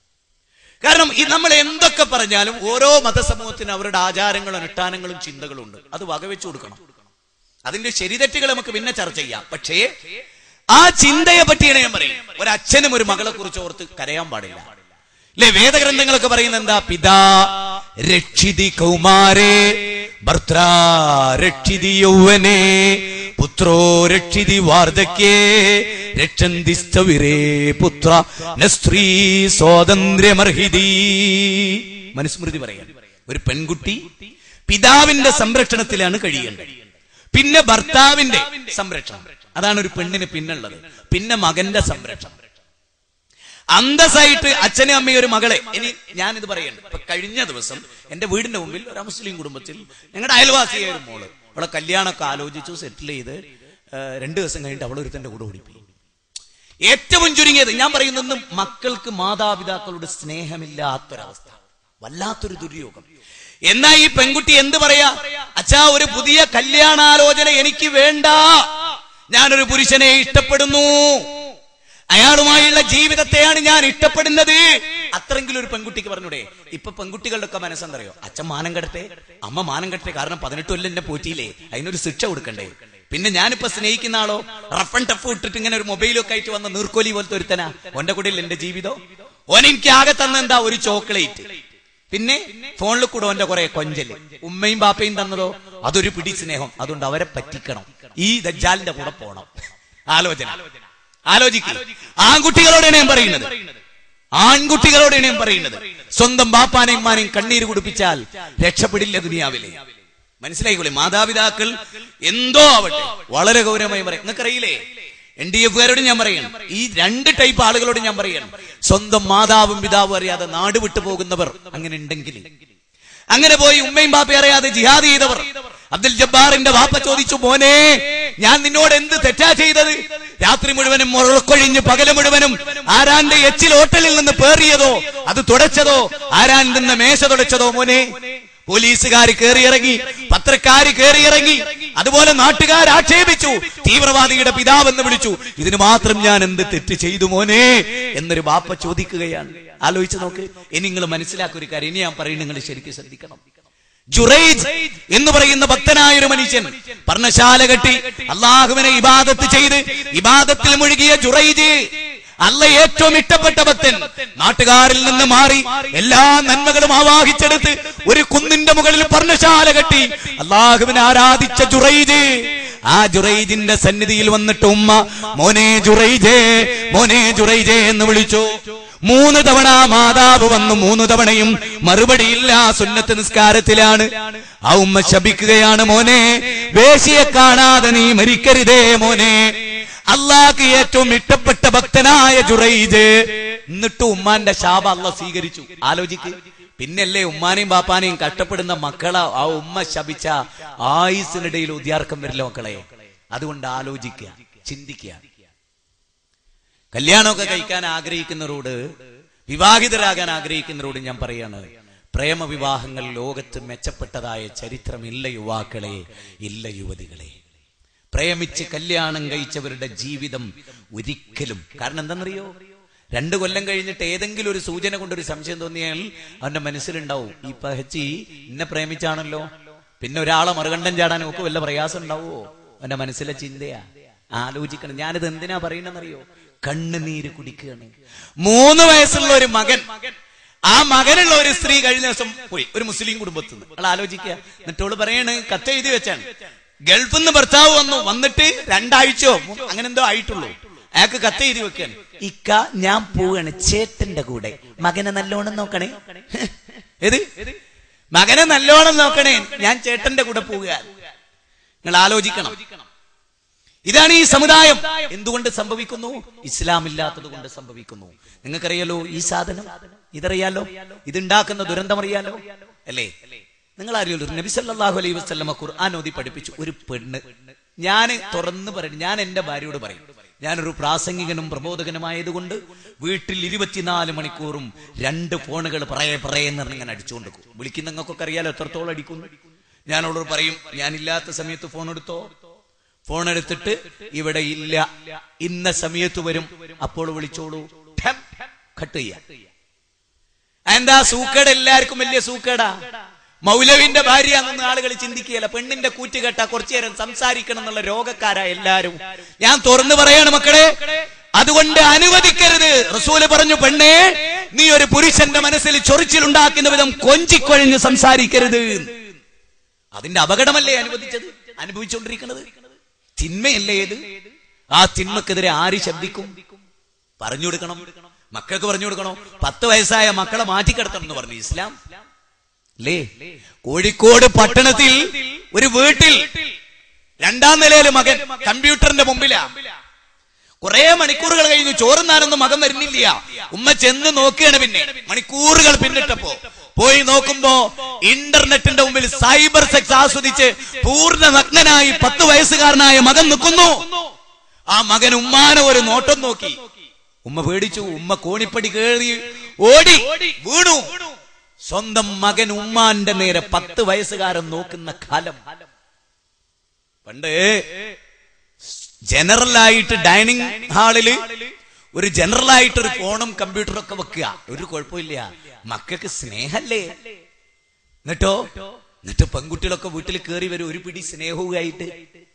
കാരണം ഈ നമ്മൾ എന്തൊക്കെ പറഞ്ഞാലും ഓരോ മതസമൂഹത്തിന് അവരുടെ ആചാരങ്ങളും അനുഷ്ഠാനങ്ങളും ചിന്തകളും ഉണ്ട് അത് വകവെച്ചു കൊടുക്കണം അതിന്റെ ശരിതെറ്റുകൾ നമുക്ക് പിന്നെ ചർച്ച ചെയ്യാം പക്ഷേ ആ ചിന്തയെ പറ്റിയാണ് ഞാൻ പറയും ഒരു അച്ഛനും ഒരു മകളെ കുറിച്ച് ഓർത്ത് കരയാൻ പാടില്ല അല്ലെ വേദഗ്രന്ഥങ്ങളൊക്കെ പറയുന്നത് എന്താ പിതാ രക്ഷിതി കൗമാരേ ഭർത്താ രക്ഷിതി യൗവനേ പുത്രോ രക്ഷിതി വാർദ്ധക്യേ രക്ഷന്തി സ്ഥവിരേ പുത്ര ന സ്ത്രീ സ്വാതന്ത്ര്യമർഹിതി മനുസ്മൃതി പറയാൻ ഒരു പെൺകുട്ടി പിതാവിന്റെ സംരക്ഷണത്തിലാണ് കഴിയേണ്ടത് പിന്നെ ഭർത്താവിന്റെ സംരക്ഷണം അതാണ് ഒരു പെണ്ണിന് പിന്നുള്ളത് പിന്നെ മകന്റെ സംരക്ഷണം അന്തസ്സായിട്ട് അച്ഛനും അമ്മയും ഒരു മകളെ ഇനി ഞാനിത് പറയണ്ട ഇപ്പൊ കഴിഞ്ഞ ദിവസം എന്റെ വീടിന്റെ മുമ്പിൽ ഒരു മുസ്ലിം കുടുംബത്തിൽ ഞങ്ങളുടെ അയൽവാസിയായ ഒരു മോള് അവളെ കല്യാണമൊക്കെ ആലോചിച്ചു സെറ്റിൽ ചെയ്ത് ആ, രണ്ടു ദിവസം കഴിഞ്ഞിട്ട് അവൾ ഒരുത്തന്റെ കൂടെ ഓടിപ്പോയി ഏറ്റവും ചുരുങ്ങിയത് ഞാൻ പറയുന്നത് മക്കൾക്ക് മാതാപിതാക്കളുടെ സ്നേഹമില്ലാത്തൊരവസ്ഥ വല്ലാത്തൊരു ദുര്യോഗം എന്നാ ഈ പെൺകുട്ടി എന്ത് പറയാ അച്ഛാ ഒരു പുതിയ കല്യാണാലോചന എനിക്ക് വേണ്ട ഞാനൊരു പുരുഷനെ ഇഷ്ടപ്പെടുന്നു അയാളുമായുള്ള ജീവിതത്തെയാണ് ഞാൻ ഇഷ്ടപ്പെടുന്നത് അത്രയെങ്കിലും ഒരു പെൺകുട്ടിക്ക് പറഞ്ഞൂടെ ഇപ്പൊ പെൺകുട്ടികളുടെ ഒക്കെ മനസ്സെന്തറിയോ അച്ഛൻ മാനം കെടട്ടെ അമ്മ മാനം കെടട്ടെ കാരണം പതിനെട്ട് കൊല്ലം എന്നെ പോറ്റിയില്ലേ അതിനൊരു ശിക്ഷ കൊടുക്കണ്ടേ പിന്നെ ഞാനിപ്പോ സ്നേഹിക്കുന്ന ആളോ റഫ് ആൻഡ് ടഫ് ഇട്ടിട്ട് ഇങ്ങനെ ഒരു മൊബൈലൊക്കെ ആയിട്ട് വന്ന നീർക്കോലി പോലത്തെ ഒരുത്തനാ ഓന്റെ കൂടെ എന്റെ ജീവിതം ഓൻ എനിക്ക് ആകെ തന്ന എന്താ ഒരു ചോക്ലേറ്റ് പിന്നെ ഫോണിൽ കൂടെ ഓന്റെ കുറെ കൊഞ്ചല് ഉമ്മയും ബാപ്പയും തന്നതോ അതൊരു പിടി സ്നേഹം അതുകൊണ്ട് അവരെ പറ്റിക്കണം ഈ ദജ്ജാലിന്റെ കൂടെ പോണം ആലോചന ആലോചിക്കുക ആൺകുട്ടികളോടാണ് ഞാൻ പറയുന്നത് ആൺകുട്ടികളോടാണ് ഞാൻ പറയുന്നത് സ്വന്തം ബാപ്പാനെയും ഉമ്മാനെയും കണ്ണീര് കുടിപ്പിച്ചാൽ രക്ഷപ്പെടില്ല ദുനിയാവിലെ മനസ്സിലായിക്കോളെ മാതാപിതാക്കൾ എന്തോ ആവട്ടെ വളരെ ഗൗരവമായി പറയും നിങ്ങൾക്കറിയില്ലേ എൻ ഡി എഫുകാരോട് ഞാൻ പറയണം ഈ രണ്ട് ടൈപ്പ് ആളുകളോട് ഞാൻ പറയണം സ്വന്തം മാതാവും പിതാവും അറിയാതെ നാട് വിട്ടു പോകുന്നവർ അങ്ങനെ ഉണ്ടെങ്കിൽ അങ്ങനെ പോയി ഉമ്മയും ബാപ്പയും അറിയാതെ ജിഹാദ് ചെയ്തവർ അബ്ദുൽ ജബ്ബാറിന്റെ വാപ്പ ചോദിച്ചു മോനെ ഞാൻ നിന്നോട് എന്ത് തെറ്റാ ചെയ്തത് രാത്രി മുഴുവനും മുഴക്കൊഴിഞ്ഞ് പകല് മുഴുവനും ആരാന്റെ എച്ചിൽ ഹോട്ടലിൽ നിന്ന് പേറിയതോ അത് തുടച്ചതോ ആരാൻ നിന്ന് മേശ തുടച്ചതോ മോനെ പോലീസുകാർ കയറിയിറങ്ങി പത്രക്കാര് കയറിയിറങ്ങി അതുപോലെ നാട്ടുകാർ ആക്ഷേപിച്ചു തീവ്രവാദിയുടെ പിതാവെന്ന് വിളിച്ചു ഇതിന് മാത്രം ഞാൻ എന്ത് തെറ്റ് ചെയ്തു മോനെ എന്നൊരു ബാപ്പ ചോദിക്കുകയാണ് ആലോചിച്ച് നോക്ക് ഇനി നിങ്ങൾ മനസ്സിലാക്കുക ഒരു കാര്യം ഇനി ഞാൻ പറയുന്നത് നിങ്ങൾ ശരിക്കും ശ്രദ്ധിക്കണം ജുറൈജ് എന്ന് പറയുന്ന ഭക്തനായ ഒരു മനുഷ്യൻ പർണശാല കെട്ടി അള്ളാഹുവിനെ ഇബാദത്ത് ചെയ്ത് ഇബാദത്തിൽ മുഴുകിയ ജുറൈജ് അല്ല ഏറ്റവും ഇഷ്ടപ്പെട്ട ഭക്തൻ നാട്ടുകാരിൽ നിന്ന് മാറി എല്ലാ നന്മകളും ആവാഹിച്ചെടുത്ത് ഒരു കുന്നിന്റെ മുകളിൽ പർണശാല കെട്ടി അള്ളാഹുവിനെ ആരാധിച്ച ജുറൈജ് ആ ജുറൈജിന്റെ സന്നിധിയിൽ വന്നിട്ട് ഉമ്മ മോനെ ജുറൈജേ മോനെ ജുറൈജേ എന്ന് വിളിച്ചു മൂന്ന് തവണ മാതാവ് വന്നു മൂന്ന് തവണയും മറുപടിയില്ല സുന്നത്ത് നിസ്കാരത്തിലാണ് ആ ഉമ്മ ശപിക്കുകയാണ് മോനെ വേശിയെ കാണാതെ നീ മരിക്കരുതേ മോനെ അള്ളാഹ്ക്ക് ഏറ്റവും ഇഷ്ടപ്പെട്ട ഭക്തനായ ജുറൈജ് എന്നിട്ട് ഉമ്മാന്റെ ശാപ അല്ല സ്വീകരിച്ചു ആലോചിക്ക് പിന്നല്ലേ ഉമ്മാനെയും ബാപ്പാനെയും കഷ്ടപ്പെടുന്ന മക്കളെ ആ ഉമ്മ ശപിച്ച ആയുസിനിടയിൽ ഉദ്യാർക്കം വരില്ല മക്കളെ അതുകൊണ്ട് ആലോചിക്കുക ചിന്തിക്കുക കല്യാണമൊക്കെ കഴിക്കാൻ ആഗ്രഹിക്കുന്നവരോട് വിവാഹിതരാകാൻ ആഗ്രഹിക്കുന്നവരോട് ഞാൻ പറയാണ് പ്രേമവിവാഹങ്ങൾ ലോകത്ത് മെച്ചപ്പെട്ടതായ ചരിത്രമില്ല യുവാക്കളെ ഇല്ല യുവതികളെ പ്രേമിച്ച് കല്യാണം കഴിച്ചവരുടെ ജീവിതം ഒരിക്കലും കാരണം എന്താണെന്നറിയോ രണ്ടു കൊല്ലം കഴിഞ്ഞിട്ട് ഏതെങ്കിലും ഒരു സൂചന കൊണ്ട് ഒരു സംശയം തോന്നിയാൽ അവന്റെ മനസ്സിലുണ്ടാവും ഈ പഹച്ചി എന്നെ പ്രേമിച്ചാണല്ലോ പിന്നെ ഒരാളെ മറുകണ്ഠം ചാടാൻ ഒക്കെ വല്ല പ്രയാസം ഉണ്ടാവോ അവന്റെ മനസ്സിലെ ചിന്തയാ ആലോചിക്കണം ഞാനിത് എന്തിനാ പറയണെന്നറിയോ കണ്ണുനീര് കുടിക്കുകയാണ് മൂന്ന് വയസ്സുള്ള ഒരു മകൻ ആ മകനുള്ള ഒരു സ്ത്രീ കഴിഞ്ഞ ദിവസം പോയി ഒരു മുസ്ലിം കുടുംബത്തിൽ നിന്ന് അവൾ ആലോചിക്കുക എന്നിട്ടോള് പറയാണ് കത്ത് എഴുതി വെച്ചാണ് ഗൾഫിൽ നിന്ന് ഭർത്താവ് വന്നു വന്നിട്ട് രണ്ടാഴ്ചയോ മൂന്നോ അങ്ങനെ എന്തോ ആയിട്ടുള്ളൂ അയാൾക്ക് കത്ത് എഴുതി വെക്കാൻ ഇക്ക ഞാൻ പോവാണ് ചേട്ടന്റെ കൂടെ മകനെ നല്ലോണം നോക്കണേ ഏത് മകനെ നല്ലോണം നോക്കണേ ഞാൻ ചേട്ടന്റെ കൂടെ പോവുക നിങ്ങൾ ആലോചിക്കണം ഇതാണ് ഈ സമുദായം എന്തുകൊണ്ട് സംഭവിക്കുന്നു ഇസ്ലാം ഇല്ലാത്തത് കൊണ്ട് സംഭവിക്കുന്നു നിങ്ങൾക്കറിയാലോ ഈ സാധനം ഇതറിയാലോ ഇതുണ്ടാക്കുന്ന ദുരന്തം അറിയാലോ അല്ലേ നിങ്ങൾ അറിയാലോ നബി സല്ലല്ലാഹു അലൈഹി വസല്ലമ ഖുർആൻ ഓതി പഠിപ്പിച്ചു ഒരു പെണ്ണ് ഞാൻ തുറന്നു പറയും ഞാൻ എന്റെ ഭാര്യയോട് പറയും ഞാനൊരു പ്രാസംഗികനും പ്രബോധകനുമായതുകൊണ്ട് വീട്ടിൽ ഇരുപത്തിനാല് മണിക്കൂറും രണ്ട് ഫോണുകൾ പറയെ പറയെ എന്ന് പറഞ്ഞ് ഇങ്ങനെ അടിച്ചുകൊണ്ട് പോകും വിളിക്കുന്ന നിങ്ങൾക്കൊക്കെ അറിയാലോ എത്രത്തോളം അടിക്കുന്നു ഞാൻ അവളോട് പറയും ഞാൻ ഇല്ലാത്ത സമയത്ത് ഫോൺ എടുത്തോ ഫോൺ എടുത്തിട്ട് ഇവിടെ ഇല്ല ഇന്ന സമയത്ത് വരും അപ്പോൾ വിളിച്ചോളൂ ഠം, കട്ട് ചെയ്യാം എന്താ സൂക്കേട് എല്ലാവർക്കും വലിയ സൂക്കേടാ മൗലവിന്റെ ഭാര്യ എന്നൊന്നും ആളുകൾ ചിന്തിക്കുകയല്ല പെണ്ണിന്റെ കൂറ്റ് കേട്ട കുറച്ചു നേരം സംസാരിക്കണം എന്നുള്ള രോഗക്കാരാ എല്ലാരും ഞാൻ തുറന്നു പറയാണ് മക്കളെ അതുകൊണ്ട് അനുവദിക്കരുത് റസൂല് പറഞ്ഞു പെണ്ണേ നീ ഒരു പുരുഷന്റെ മനസ്സിൽ ചൊറിച്ചിലുണ്ടാക്കുന്ന വിധം കൊഞ്ചിക്കൊഴിഞ്ഞ് സംസാരിക്കരുത് അതിന്റെ അപകടമല്ലേ അനുവദിച്ചത് അനുഭവിച്ചുകൊണ്ടിരിക്കുന്നത് തിന്മയല്ലേ ഇത് ആ തിന്മക്കെതിരെ ആര് ശബ്ദിക്കും പറഞ്ഞു കൊടുക്കണം മക്കൾക്ക് പറഞ്ഞു കൊടുക്കണോ പത്ത് വയസ്സായ മക്കളെ മാറ്റിക്കിടത്തണം എന്ന് പറഞ്ഞു ഇസ്ലാം അല്ലേ കോഴിക്കോട് പട്ടണത്തിൽ ഒരു വീട്ടിൽ രണ്ടാം നിലയില് മകൻ കമ്പ്യൂട്ടറിന്റെ മുമ്പിലാ കുറെ മണിക്കൂറുകൾ കഴിഞ്ഞു ചോറുന്നാനൊന്നും മകൻ വരുന്നില്ല ഉമ്മ ചെന്ന് നോക്കുകയാണ് പിന്നെ മണിക്കൂറുകൾ പിന്നിട്ടപ്പോ പോയി നോക്കുമ്പോ ഇന്റർനെറ്റിന്റെ മുമ്പിൽ സൈബർ സെക്സ് ആസ്വദിച്ച് പൂർണ്ണ നഗ്നനായി പത്ത് വയസ്സുകാരനായ മകൻ നിൽക്കുന്നു ആ മകൻ ഉമ്മാനെ ഒരു നോട്ടം നോക്കി ഉമ്മ പേടിച്ചു ഉമ്മ കോണിപ്പടി കേറി ഓടി വീണു സ്വന്തം മകൻ ഉമ്മാന്റെ നേരെ പത്ത് വയസ്സുകാരൻ നോക്കുന്ന കാലം പണ്ട് ജനറൽ ആയിട്ട് ഡൈനിങ് ഹാളില് ഒരു ജനറൽ ആയിട്ട് ഒരു ഫോണും കമ്പ്യൂട്ടറും ഒക്കെ വെക്കുക ഒരു കുഴപ്പമില്ല മക്കൾക്ക് സ്നേഹല്ലേ എന്നിട്ടോ എന്നിട്ട് പെൺകുട്ടികളൊക്കെ വീട്ടിൽ കയറി വരും ഒരു പിടി സ്നേഹവുമായിട്ട്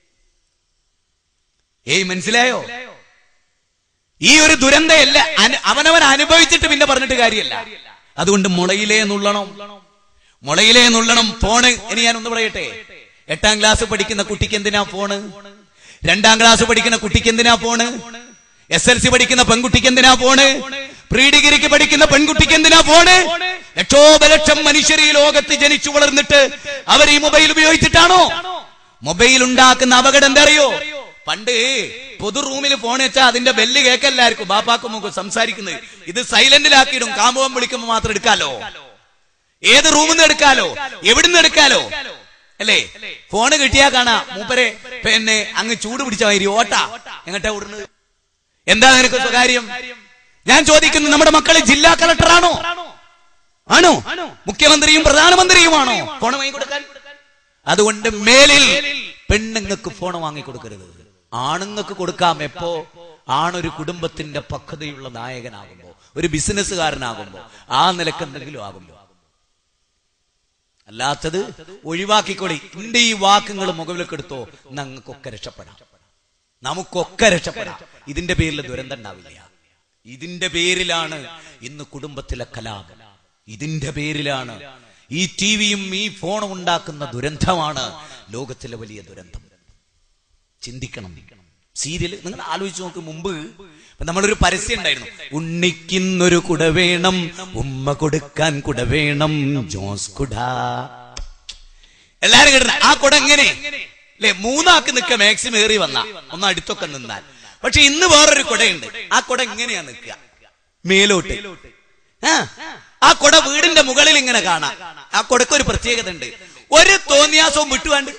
ഏയ് മനസ്സിലായോ ഈ ഒരു ദുരന്തയല്ല അന- അവനവൻ അനുഭവിച്ചിട്ട് പിന്നെ പറഞ്ഞിട്ട് കാര്യമല്ല അതുകൊണ്ട് മുളയിലേ നുള്ളണം മുളയിലേ നുള്ളണം ഫോണ് ഇനി ഞാൻ ഒന്ന് പറയട്ടെ എട്ടാം ക്ലാസ് പഠിക്കുന്ന കുട്ടിക്ക് എന്തിനാ ഫോണ് രണ്ടാം ക്ലാസ് പഠിക്കുന്ന കുട്ടിക്ക് എന്തിനാ ഫോണ് എസ് എൽ സി പഠിക്കുന്ന പെൺകുട്ടിക്ക് എന്തിനാ ഫോണ് പ്രീ ഡിഗ്രിക്ക് പഠിക്കുന്ന പെൺകുട്ടിക്ക് എന്തിനാ ഫോണ് ലക്ഷോപലക്ഷം മനുഷ്യർ ഈ ലോകത്ത് ജനിച്ചു വളർന്നിട്ട് അവർ ഈ മൊബൈൽ ഉപയോഗിച്ചിട്ടാണോ മൊബൈൽ ഉണ്ടാക്കുന്ന അപകടം എന്താ അറിയോ പണ്ട് പൊതു റൂമിൽ ഫോൺ വെച്ചാൽ അതിന്റെ ബെല്ല് കേക്കല്ലായിരിക്കും ബാപ്പാക്കും നമുക്ക് സംസാരിക്കുന്നത് ഇത് സൈലന്റിലാക്കിയിടും കാമുകം വിളിക്കുമ്പോൾ മാത്രം എടുക്കാലോ ഏത് റൂമിൽ നിന്ന് എടുക്കാലോ എവിടുന്ന് എടുക്കാലോ അല്ലേ ഫോണ് കിട്ടിയാ കാണാ മൂപ്പരെ പിന്നെ അങ്ങ് ചൂട് പിടിച്ച മാതിരി ഓട്ട എങ്ങട്ടാ ഓടുന്നത് എന്താ നിനക്ക് സ്വകാര്യം ഞാൻ ചോദിക്കുന്നു നമ്മുടെ മക്കളെ ജില്ലാ കളക്ടറാണോ ആണോ മുഖ്യമന്ത്രിയും പ്രധാനമന്ത്രിയുമാണോ ഫോൺ വാങ്ങി കൊടുക്കാൻ അതുകൊണ്ട് മേലിൽ പെണ്ണുങ്ങൾക്ക് ഫോൺ വാങ്ങി കൊടുക്കരുത് ആണുങ്ങൾക്ക് കൊടുക്കാം എപ്പോ ആണൊരു കുടുംബത്തിന്റെ പക്വതയുള്ള നായകനാകുമ്പോ ഒരു ബിസിനസ്സുകാരനാകുമ്പോ ആ നിലക്ക് എന്തെങ്കിലും ആകുമ്പോ അല്ലാത്തത് ഒഴിവാക്കിക്കൊള്ളി എന്റെ ഈ വാക്കുകൾ മുകളിലേക്ക് എടുത്തോ ഞങ്ങൾക്കൊക്കെ രക്ഷപ്പെടാം നമുക്കൊക്കെ രക്ഷപ്പെടാം ഇതിന്റെ പേരിൽ ദുരന്തം ഉണ്ടാവില്ല ഇതിന്റെ പേരിലാണ് ഇന്ന് കുടുംബത്തിലെ കലാപം ഇതിന്റെ പേരിലാണ് ഈ ടിവിയും ഈ ഫോണും ഉണ്ടാക്കുന്ന ദുരന്തമാണ് ലോകത്തിലെ വലിയ ദുരന്തം ചിന്തിക്കണം സീരിയൽ നിങ്ങൾ ആലോചിച്ച് നോക്ക് മുമ്പ് ഇപ്പൊ നമ്മളൊരു പരസ്യം ഉണ്ടായിരുന്നു ഉണ്ണിക്കുന്നൊരു കുട വേണം ഉമ്മ കൊടുക്കാൻ കുട വേണം ജോസ് കുട എല്ലാരും കേട്ട ആ കുട എങ്ങനെ അല്ലെ മൂന്നാക്ക് നിക്ക മാക്സിമം ഏറി വന്ന ഒന്ന് അടുത്തൊക്കെ നിന്നാൽ പക്ഷെ ഇന്ന് വേറൊരു കുടയുണ്ട് ആ കുട എങ്ങനെയാ നിൽക്കുക മേലോട്ട് ആ, ആ കുട വീടിന്റെ മുകളിൽ ഇങ്ങനെ കാണാം ആ കുടക്ക് ഒരു പ്രത്യേകത ഉണ്ട് ഒരു തോന്നിയാസവും വിട്ടുവാണ്ട്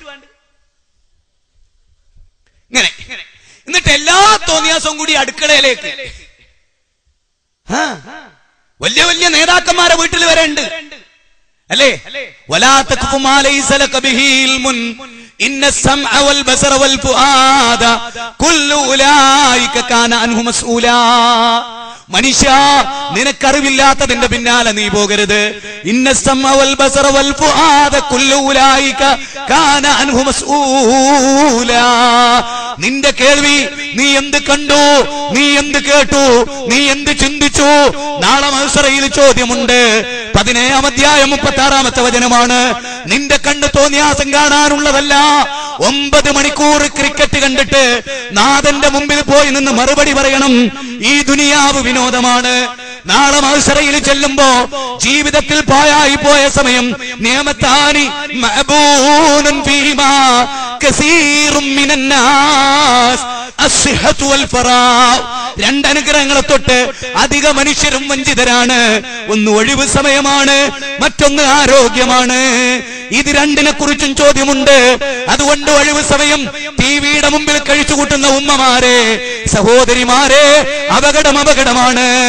ഇങ്ങനെ എന്നിട്ട് എല്ലാ തോന്നിയാസവും കൂടി അടുക്കളയിലേക്ക് ആ, വലിയ വലിയ നേതാക്കന്മാരെ വീട്ടിൽ വരെ ഉണ്ട് അല്ലേ വലാ തഖ്ഫു മാ ലൈസ ലക ബിഹി ഇൽമുൻ ഇന്ന السمع والبصر والفؤاد كل اولئك كان عنه مسؤولا മനുഷ്യ നിനക്കറിവില്ലാത്തതിന്റെ പിന്നാലെ നീ പോകരുത് ഇന്ന السمع والبصر والفؤاد كل اولئك كان عنه مسؤولا നിന്റെ കേൾവി നീ എന്ത് കണ്ടു നീ എന്ത് കേട്ടു നീ എന്ത് ചിന്തിച്ചു നാളെ മത്സരയിൽ ചോദ്യമുണ്ട് പതിനേഴാം അധ്യായം മുപ്പത്തി ആറാമത്തെ വചനമാണ് നിന്റെ കണ്ണ് തോന്നിയാസം കാണാനുള്ളതല്ല ഒമ്പത് മണിക്കൂർ ക്രിക്കറ്റ് കണ്ടിട്ട് നാഥന്റെ മുമ്പിൽ പോയി നിന്ന് മറുപടി പറയണം ഈ ദുനിയാവ് വിനോദമാണ് നാളെ മത്സരയിൽ ചെല്ലുമ്പോ ജീവിതത്തിൽ പായായി പോയ സമയം നിയമത്താനി മഅബൂനൻ ഫീമാ കസീറും മിനന്നാസ് അസ്സിഹത്തു വൽ ഫറാ രണ്ടനുഗ്രഹങ്ങളെ തൊട്ട് അധിക മനുഷ്യരും വഞ്ചിതരാണ് ഒന്ന് ഒഴിവ് സമയമാണ് മറ്റൊന്ന് ആരോഗ്യമാണ് ഇത് രണ്ടിനെ കുറിച്ചും ചോദ്യമുണ്ട് അതുകൊണ്ട് ഒഴിവ് സമയം ടിവിയുടെ മുമ്പിൽ കഴിച്ചു കൂട്ടുന്ന ഉമ്മമാരെ സഹോദരിമാരെ അപകടം അപകടമാണ്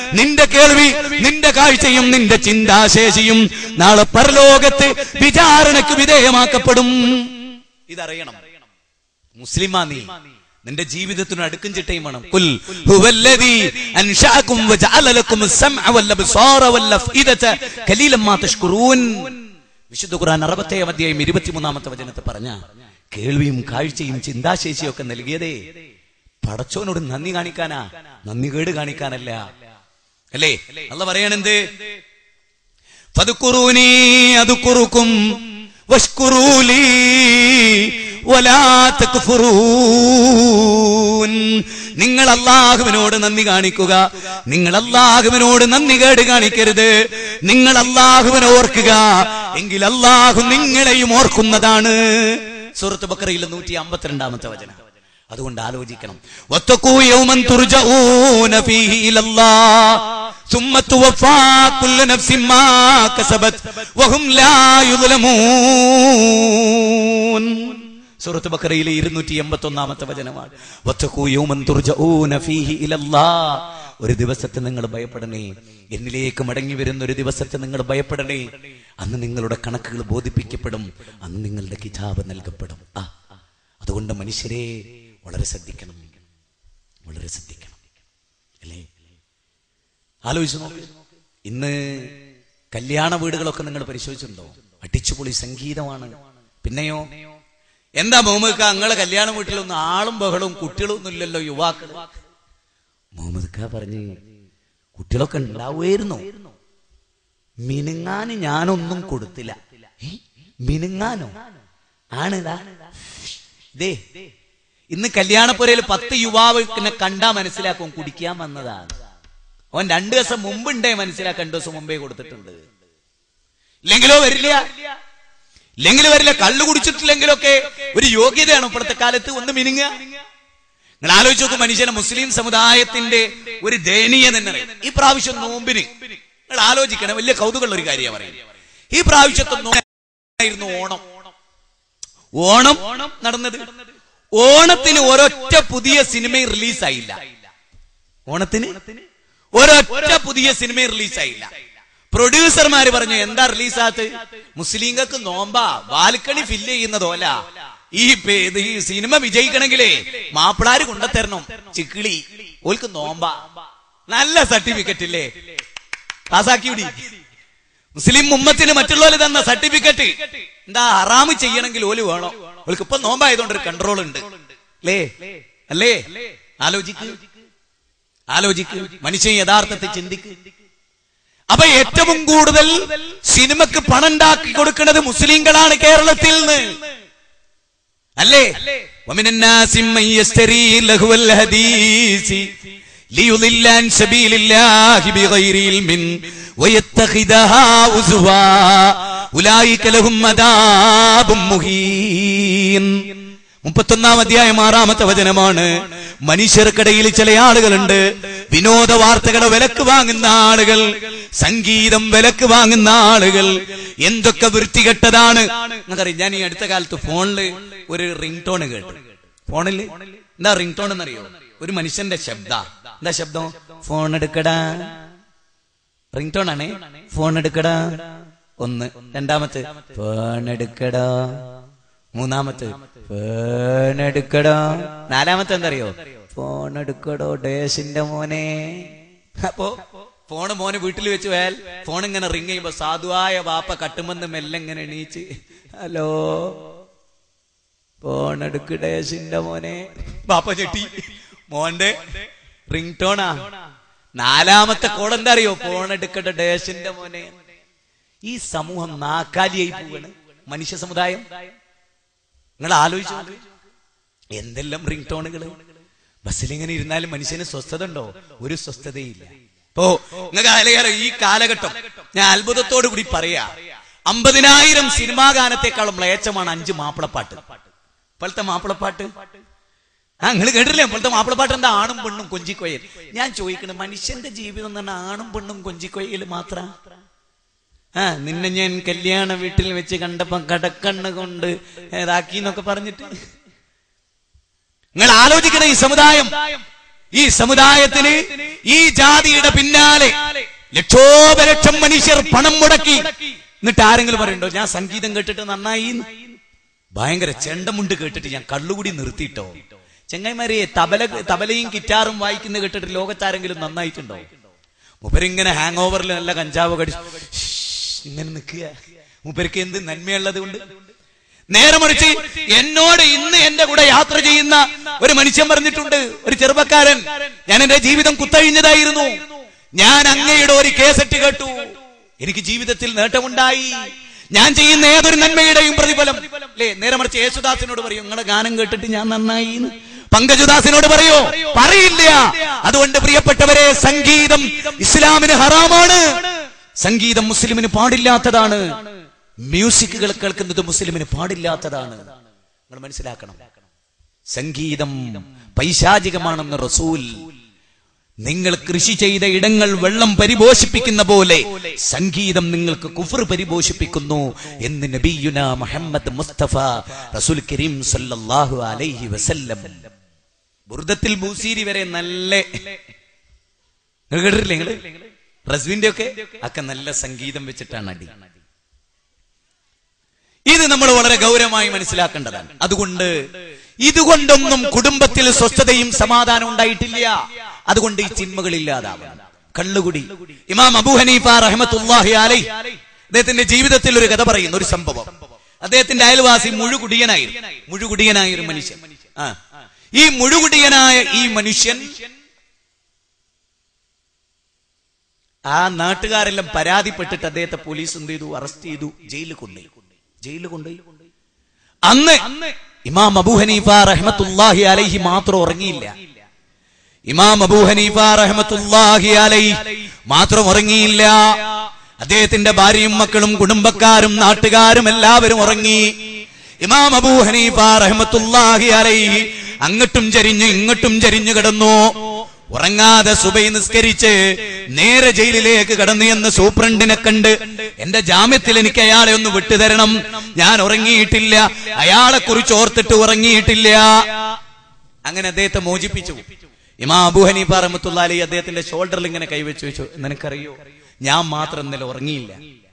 നിന്റെ കേൾവി നിന്റെ കാഴ്ചയും നിന്റെ ചിന്താശേഷിയും നാളെ പരലോകത്ത് വിചാരണയ്ക്ക് വിധേയമാക്കപ്പെടും ഇതറിയണം മുസ്ലിമാ നീ നിന്റെ ജീവിതത്തിന് അടുക്കും ചിട്ടയും വേണം കുൽ ഹുവല്ലദീ അൻശഅകും വജഅല ലക്കും അസ്സമഅ വൽ അബ്സാറ വൽ അഫ്ഇദത ഖലീലൻ മാ തഷ്കുറൂൻ വിശുദ്ധ ഖുർആൻ അറുപത്തേഴാം അധ്യായം ഇരുപത്തിമൂന്നാമത്തെ വചനത്തെ പറഞ്ഞ കേൾവിയും കാഴ്ചയും ചിന്താശേഷിയും ഒക്കെ നൽകിയതേ പടച്ചോനോട് നന്ദി കാണിക്കാനാ നന്ദി കേട് കാണിക്കാനല്ല അല്ലേ അല്ല പറയണെന്ത് ഫതുക്കുറൂനി അതുക്കുറുക്കും വഷ്കുറൂലി വലാ തക്ഫുറൂൻ നിങ്ങൾ അള്ളാഹുവിനോട് നന്ദി കാണിക്കുക നിങ്ങൾ അള്ളാഹുവിനോട് നന്ദി കേട് കാണിക്കരുത് നിങ്ങൾ അള്ളാഹുവിനെ ഓർക്കുക എങ്കിൽ അള്ളാഹു നിങ്ങളെയും ഓർക്കുന്നതാണ് സൂറത്ത് ബക്കറയിൽ നൂറ്റി അമ്പത്തിരണ്ടാമത്തെ വചനം അതുകൊണ്ട് ആലോചിക്കണം വത്തഖൂ യൗമൻ തുർജഊന ഫീഹി ഇലല്ലാഹ് ثم توفى كل نفس ما كسبت وهم لا يظلمون സൂറത്ത് ബക്കറയിലെ ഇരുന്നൂറ്റി എൺപത്തി ഒന്നാമത്തെ വചനമാണ് വത്തഖൂ യൗമൻ തുർജഊന ഫീഹി ഇലല്ലാഹ് ഒരു ദിവസത്തെ നിങ്ങൾ ഭയപ്പെടണേ എന്നിലേക്ക് മടങ്ങി വരുന്ന ഒരു ദിവസത്തെ നിങ്ങൾ ഭയപ്പെടണേ അന്ന് നിങ്ങളുടെ കണക്കുകൾ ബോധിപ്പിക്കപ്പെടും അന്ന് നിങ്ങളുടെ കിതാബ് നൽകപ്പെടും ആ അതുകൊണ്ട് മനുഷ്യരെ വളരെ ശ്രദ്ധിക്കണം വളരെ ശ്രദ്ധിക്കണം അല്ലേ ആലോചിച്ചു നോക്ക് ഇന്ന് കല്യാണ വീടുകളൊക്കെ നിങ്ങൾ പരിശോധിച്ചിട്ടുണ്ടോ അടിച്ചുപൊളി സംഗീതമാണ് പിന്നെയോ എന്താ മുഹമ്മദ് ഖാ നിങ്ങളെ കല്യാണ വീട്ടിലൊന്നും ആളും ബഹളവും കുട്ടികളും ഒന്നും ഇല്ലല്ലോ യുവാക്കൾ മുഹമ്മദ് ഖാ പറഞ്ഞ് കുട്ടികളൊക്കെ ഉണ്ടാവുമായിരുന്നു മിനുങ്ങാന് ഞാനൊന്നും കൊടുത്തില്ല ഏ? മിനുങ്ങാനോ ആണിതാ ദേ ഇന്ന് കല്യാണപ്പുരയിൽ പത്ത് യുവാവിനെ കണ്ടാ മനസ്സിലാക്കും കുടിക്കാൻ വന്നതാണ് അവൻ രണ്ടു ദിവസം മുമ്പുണ്ടേ മനസ്സിലാക്കാൻ രണ്ടു ദിവസം മുമ്പേ കൊടുത്തിട്ടുണ്ട് ഇല്ലെങ്കിലോ വരില്ല ഇല്ലെങ്കിൽ വരില്ല കള്ളു കുടിച്ചിട്ടില്ലെങ്കിലൊക്കെ ഒരു യോഗ്യതയാണ് ഇപ്പോഴത്തെ കാലത്ത് ഒന്ന് മിനുങ്ങ നിങ്ങൾ ആലോചിച്ച് നോക്കും മനുഷ്യനെ മുസ്ലിം സമുദായത്തിന്റെ ഒരു ദയനീയ തന്നെ ഈ പ്രാവശ്യം നോമ്പിന് നിങ്ങൾ ആലോചിക്കണം വലിയ കൗതുകമുള്ള ഒരു കാര്യമാണ് പറയുന്നത് ഈ പ്രാവശ്യത്തെ നോമ്പായിരുന്നു ഓണം ഓണം നടന്നത് ഓണത്തിന് ഒരൊറ്റ പുതിയ സിനിമ റിലീസായില്ല ഓണത്തിന് ഒരൊറ്റ പുതിയ സിനിമ റിലീസായില്ല പ്രൊഡ്യൂസർമാര് പറഞ്ഞു എന്താ റിലീസാത്ത് മുസ്ലിങ്ങൾക്ക് നോമ്പാ ബാൽക്കണി ഫില്ല് ചെയ്യുന്നതോല ഈ പേ- ഇത് ഈ സിനിമ വിജയിക്കണമെങ്കിലേ മാപ്പിളാര് കൊണ്ടുത്തരണം ചിക്കിളി ഓൽക്ക് നോമ്പാ നല്ല സർട്ടിഫിക്കറ്റ് ഇല്ലേ പാസാക്കി വിടി മുസ്ലിം ഉമ്മത്തിന് മറ്റുള്ളവര് തന്ന സർട്ടിഫിക്കറ്റ് എന്താ ഹറാമ് ചെയ്യണമെങ്കിൽ ഓല് വേണം ഓൽക്ക് ഇപ്പൊ നോമ്പായതുകൊണ്ട് ഒരു കൺട്രോൾ ഉണ്ട് അല്ലേ അല്ലേ ആലോചിക്ക് ആലോചിക്ക് മനുഷ്യൻ യഥാർത്ഥത്തിൽ ചിന്തിക്ക് അപ്പൊ ഏറ്റവും കൂടുതൽ സിനിമക്ക് പണം ഉണ്ടാക്കി കൊടുക്കുന്നത് മുസ്ലിങ്ങളാണ് കേരളത്തിൽ നിന്ന് അല്ലേ ومن الناس من يشتري لهو الحديث ليضل عن سبيل الله بغير علم ويتخذها هزوا أولئك لهم عذاب مهين മുപ്പത്തൊന്നാം അധ്യായം ആറാമത്തെ വചനമാണ് മനുഷ്യർക്കിടയിൽ ചില ആളുകളുണ്ട് വിനോദ വാർത്തകളെ വിലക്ക് വാങ്ങുന്ന ആളുകൾ സംഗീതം വിലക്ക് വാങ്ങുന്ന ആളുകൾ എന്തൊക്കെ വൃത്തികെട്ടതാണ് എന്നറിയാം ഞാൻ ഈ അടുത്ത കാലത്ത് ഫോണില് ഒരു റിംഗ് ടോൺ കേട്ടു ഫോണില് എന്താ റിംഗ് ടോൺ എന്നറിയോ ഒരു മനുഷ്യന്റെ ശബ്ദ എന്താ ശബ്ദം ഫോൺ എടുക്കടാ റിംഗ് ടോൺ ആണേ ഫോൺ എടുക്കടാ ഒന്ന് രണ്ടാമത്തെ ഫോൺ എടുക്കടാ മൂന്നാമത്തെ ഫോൺ എടുക്കടോ നാലാമത്തെ എന്തറിയോ ഫോൺ എടുക്കടോ ഡേഷിന്റെ മോനെ അപ്പോ ഫോണ് മോന് വീട്ടിൽ വെച്ച് പോയാൽ ഫോൺ ഇങ്ങനെ റിങ് ചെയ്യുമ്പോ സാധുവായ വാപ്പ കട്ടുമെന്ന് മെല്ലെ ഇങ്ങനെ എണീച്ച് ഹലോ ഫോൺ എടുക്ക് ഡേഷിന്റെ മോനെ വാപ്പ ചെട്ടി മോന്റെ റിംഗ് ടോണാ നാലാമത്തെ കോൾ എന്താ അറിയോ ഫോൺ എടുക്കട്ടെ ഡേഷിന്റെ മോനെ ഈ സമൂഹം നാക്കാലിയായി പോവാണ് മനുഷ്യ സമുദായം നിങ്ങൾ ആലോചിച്ചു നോക്ക്. എന്തെല്ലാം റിംഗ് ടോണുകള് ബസ്സിൽ ഇങ്ങനെ ഇരുന്നാലും മനുഷ്യന് സ്വസ്ഥത ഉണ്ടോ ഒരു സ്വസ്ഥതയില്ല ഇപ്പോ നിങ്ങൾക്ക് അറിയാലോ ഈ കാലഘട്ടം ഞാൻ അത്ഭുതത്തോടു കൂടി പറയാ അമ്പതിനായിരം സിനിമാ ഗാനത്തെക്കാളും മ്ലേച്ഛമാണ് അഞ്ച് മാപ്പിളപ്പാട്ട് ഇപ്പോഴത്തെ മാപ്പിളപ്പാട്ട് ആ നിങ്ങൾ കേട്ടില്ലേ ഇപ്പോഴത്തെ മാപ്പിളപ്പാട്ട് എന്താ ആണും പെണ്ണും കൊഞ്ചിക്കൊയ്യൽ ഞാൻ ചോദിക്കണ മനുഷ്യന്റെ ജീവിതം തന്നെ ആണും പെണ്ണും കൊഞ്ചിക്കൊയ്യൽ മാത്രം ആ നിന്നെ ഞാൻ കല്യാണ വീട്ടിൽ വെച്ച് കണ്ടപ്പം കടക്കണ്ണ് കൊണ്ട് ഇതാക്കി എന്നൊക്കെ പറഞ്ഞിട്ട് നിങ്ങൾ ആലോചിക്കണ ഈ സമുദായം ഈ സമുദായത്തിന് ഈ ജാതിയുടെ പിന്നാലെ ലക്ഷോപലക്ഷം മനുഷ്യർ പണം മുടക്കി എന്നിട്ട് ആരെങ്കിലും പറയണ്ടോ ഞാൻ സംഗീതം കേട്ടിട്ട് നന്നായി എന്ന്? ഭയങ്കര ചെണ്ടമുണ്ട് കേട്ടിട്ട് ഞാൻ കള്ളുകൂടി നിർത്തിയിട്ടോ ചെങ്ങായിമാരെ തബല തബലയും ഗിറ്റാറും വായിക്കുന്ന കേട്ടിട്ട് ലോകത്താരെങ്കിലും നന്നായിട്ടുണ്ടോ മൂപ്പരിങ്ങനെ ഹാങ് ഓവറിൽ നല്ല കഞ്ചാവ് കടിച്ചു ഇങ്ങനെ നിൽക്കുക മൂപ്പർക്ക് എന്ത് നന്മയുള്ളത് കൊണ്ട് നേരെ മറിച്ച് എന്നോട് ഇന്ന് എന്റെ കൂടെ യാത്ര ചെയ്യുന്ന ഒരു മനുഷ്യൻ പറഞ്ഞിട്ടുണ്ട് ഒരു ചെറുപ്പക്കാരൻ ഞാൻ എന്റെ ജീവിതം കുത്തഴിഞ്ഞതായിരുന്നു ഞാൻ അങ്ങയുടെ ഒരു കേസറ്റ് കേട്ടു എനിക്ക് ജീവിതത്തിൽ നേട്ടമുണ്ടായി ഞാൻ ചെയ്യുന്ന ഏതൊരു നന്മയുടെയും പ്രതിഫലം അല്ലേ നേരെ മറിച്ച് യേശുദാസിനോട് പറയും നിങ്ങളുടെ ഗാനം കേട്ടിട്ട് ഞാൻ നന്നായി എന്ന്. പങ്കജുദാസിനോട് പറയോ പറയില്ല അതുകൊണ്ട് പ്രിയപ്പെട്ടവരെ സംഗീതം ഇസ്ലാമിന് ഹറാമാണ് സംഗീതം മുസ്ലിമിന് പാടില്ലാത്തതാണ് മ്യൂസിക്കുകൾ കേൾക്കുന്നത് മുസ്ലിമിന് പാടില്ലാത്തതാണ് നിങ്ങൾ മനസ്സിലാക്കണം സംഗീതം പൈശാചികമാണെന്ന് റസൂൽ നിങ്ങൾ കൃഷി ചെയ്ത ഇടങ്ങൾ വെള്ളം പരിപോഷിപ്പിക്കുന്ന പോലെ സംഗീതം നിങ്ങൾക്ക് കുഫർ പരിപോഷിപ്പിക്കുന്നു എന്ന് നബിയുന മുഹമ്മദ് മുസ്തഫ റസൂൽ കരീം സല്ലല്ലാഹു അലൈഹി വസല്ലം ബുർദത്തിൽ ബൂസീരി വരെ നല്ല നിങ്ങൾ കേട്ടിട്ടില്ലേ നിങ്ങള് റസ്വിന്റെ ഒക്കെ ഒക്കെ നല്ല സംഗീതം വെച്ചിട്ടാണ് അടി ഇത് നമ്മൾ വളരെ ഗൗരവമായി മനസ്സിലാക്കേണ്ടതാണ് അതുകൊണ്ട് ഇതുകൊണ്ടൊന്നും കുടുംബത്തിൽ സ്വസ്ഥതയും സമാധാനം ഉണ്ടായിട്ടില്ല അതുകൊണ്ട് ഈ ചിന്മകൾ ഇല്ലാതാവണം കള്ളുകുടി ഇമാം അബൂ ഹനീഫ റഹ്മത്തുല്ലാഹി അലൈ അദ്ദേഹത്തിന്റെ ജീവിതത്തിൽ ഒരു കഥ പറയുന്ന ഒരു സംഭവം അദ്ദേഹത്തിന്റെ അയൽവാസി മുഴുകുടിയനായിരുന്നു മുഴുകുടിയനായ ഒരു മനുഷ്യൻ ആ ഈ മുഴുകുടിയനായ ഈ മനുഷ്യൻ ആ നാട്ടുകാരെല്ലാം പരാതിപ്പെട്ടിട്ട് അദ്ദേഹത്തെ പോലീസ് എന്ത് ചെയ്തു അറസ്റ്റ് ചെയ്തു ജയിലിൽ കൊണ്ടുപോയി ജയിലിൽ കൊണ്ടുപോയി അന്ന് ഇമാം അബൂ ഹനീഫ റഹ്മത്തുല്ലാഹി അലൈഹി മാത്രം ഉറങ്ങിയില്ല ഇമാം അബൂ ഹനീഫ റഹ്മത്തുല്ലാഹി അലൈഹി മാത്രം ഉറങ്ങിയില്ല അദ്ദേഹത്തിന്റെ ഭാര്യയും മക്കളും കുടുംബക്കാരും നാട്ടുകാരും എല്ലാവരും ഉറങ്ങി ഇമാം അബൂ ഹനീഫ റഹ്മത്തുല്ലാഹി അലൈഹി അങ്ങോട്ടും ചരിഞ്ഞു ഇങ്ങോട്ടും ചരിഞ്ഞു കിടന്നു ഉറങ്ങാതെ സുബൈ നിസ്കരിച്ച് നേരെ ജയിലിലേക്ക് കടന്നു എന്ന് സൂപ്രണ്ടിനെ കണ്ട് എന്റെ ജാമ്യത്തിൽ എനിക്ക് അയാളെ ഒന്ന് വിട്ടുതരണം ഞാൻ ഉറങ്ങിയിട്ടില്ല അയാളെ കുറിച്ച് ഓർത്തിട്ട് ഉറങ്ങിയിട്ടില്ല അങ്ങനെ അദ്ദേഹത്തെ മോചിപ്പിച്ചു ഇമാ അബു ഹനീഫ റഹ്മത്തുള്ള അലി അദ്ദേഹത്തിന്റെ ഷോൾഡറിൽ ഇങ്ങനെ കൈവച്ചു വെച്ചു നിനക്കറിയോ ഞാൻ മാത്രം ഇന്നലെ ഉറങ്ങിയില്ല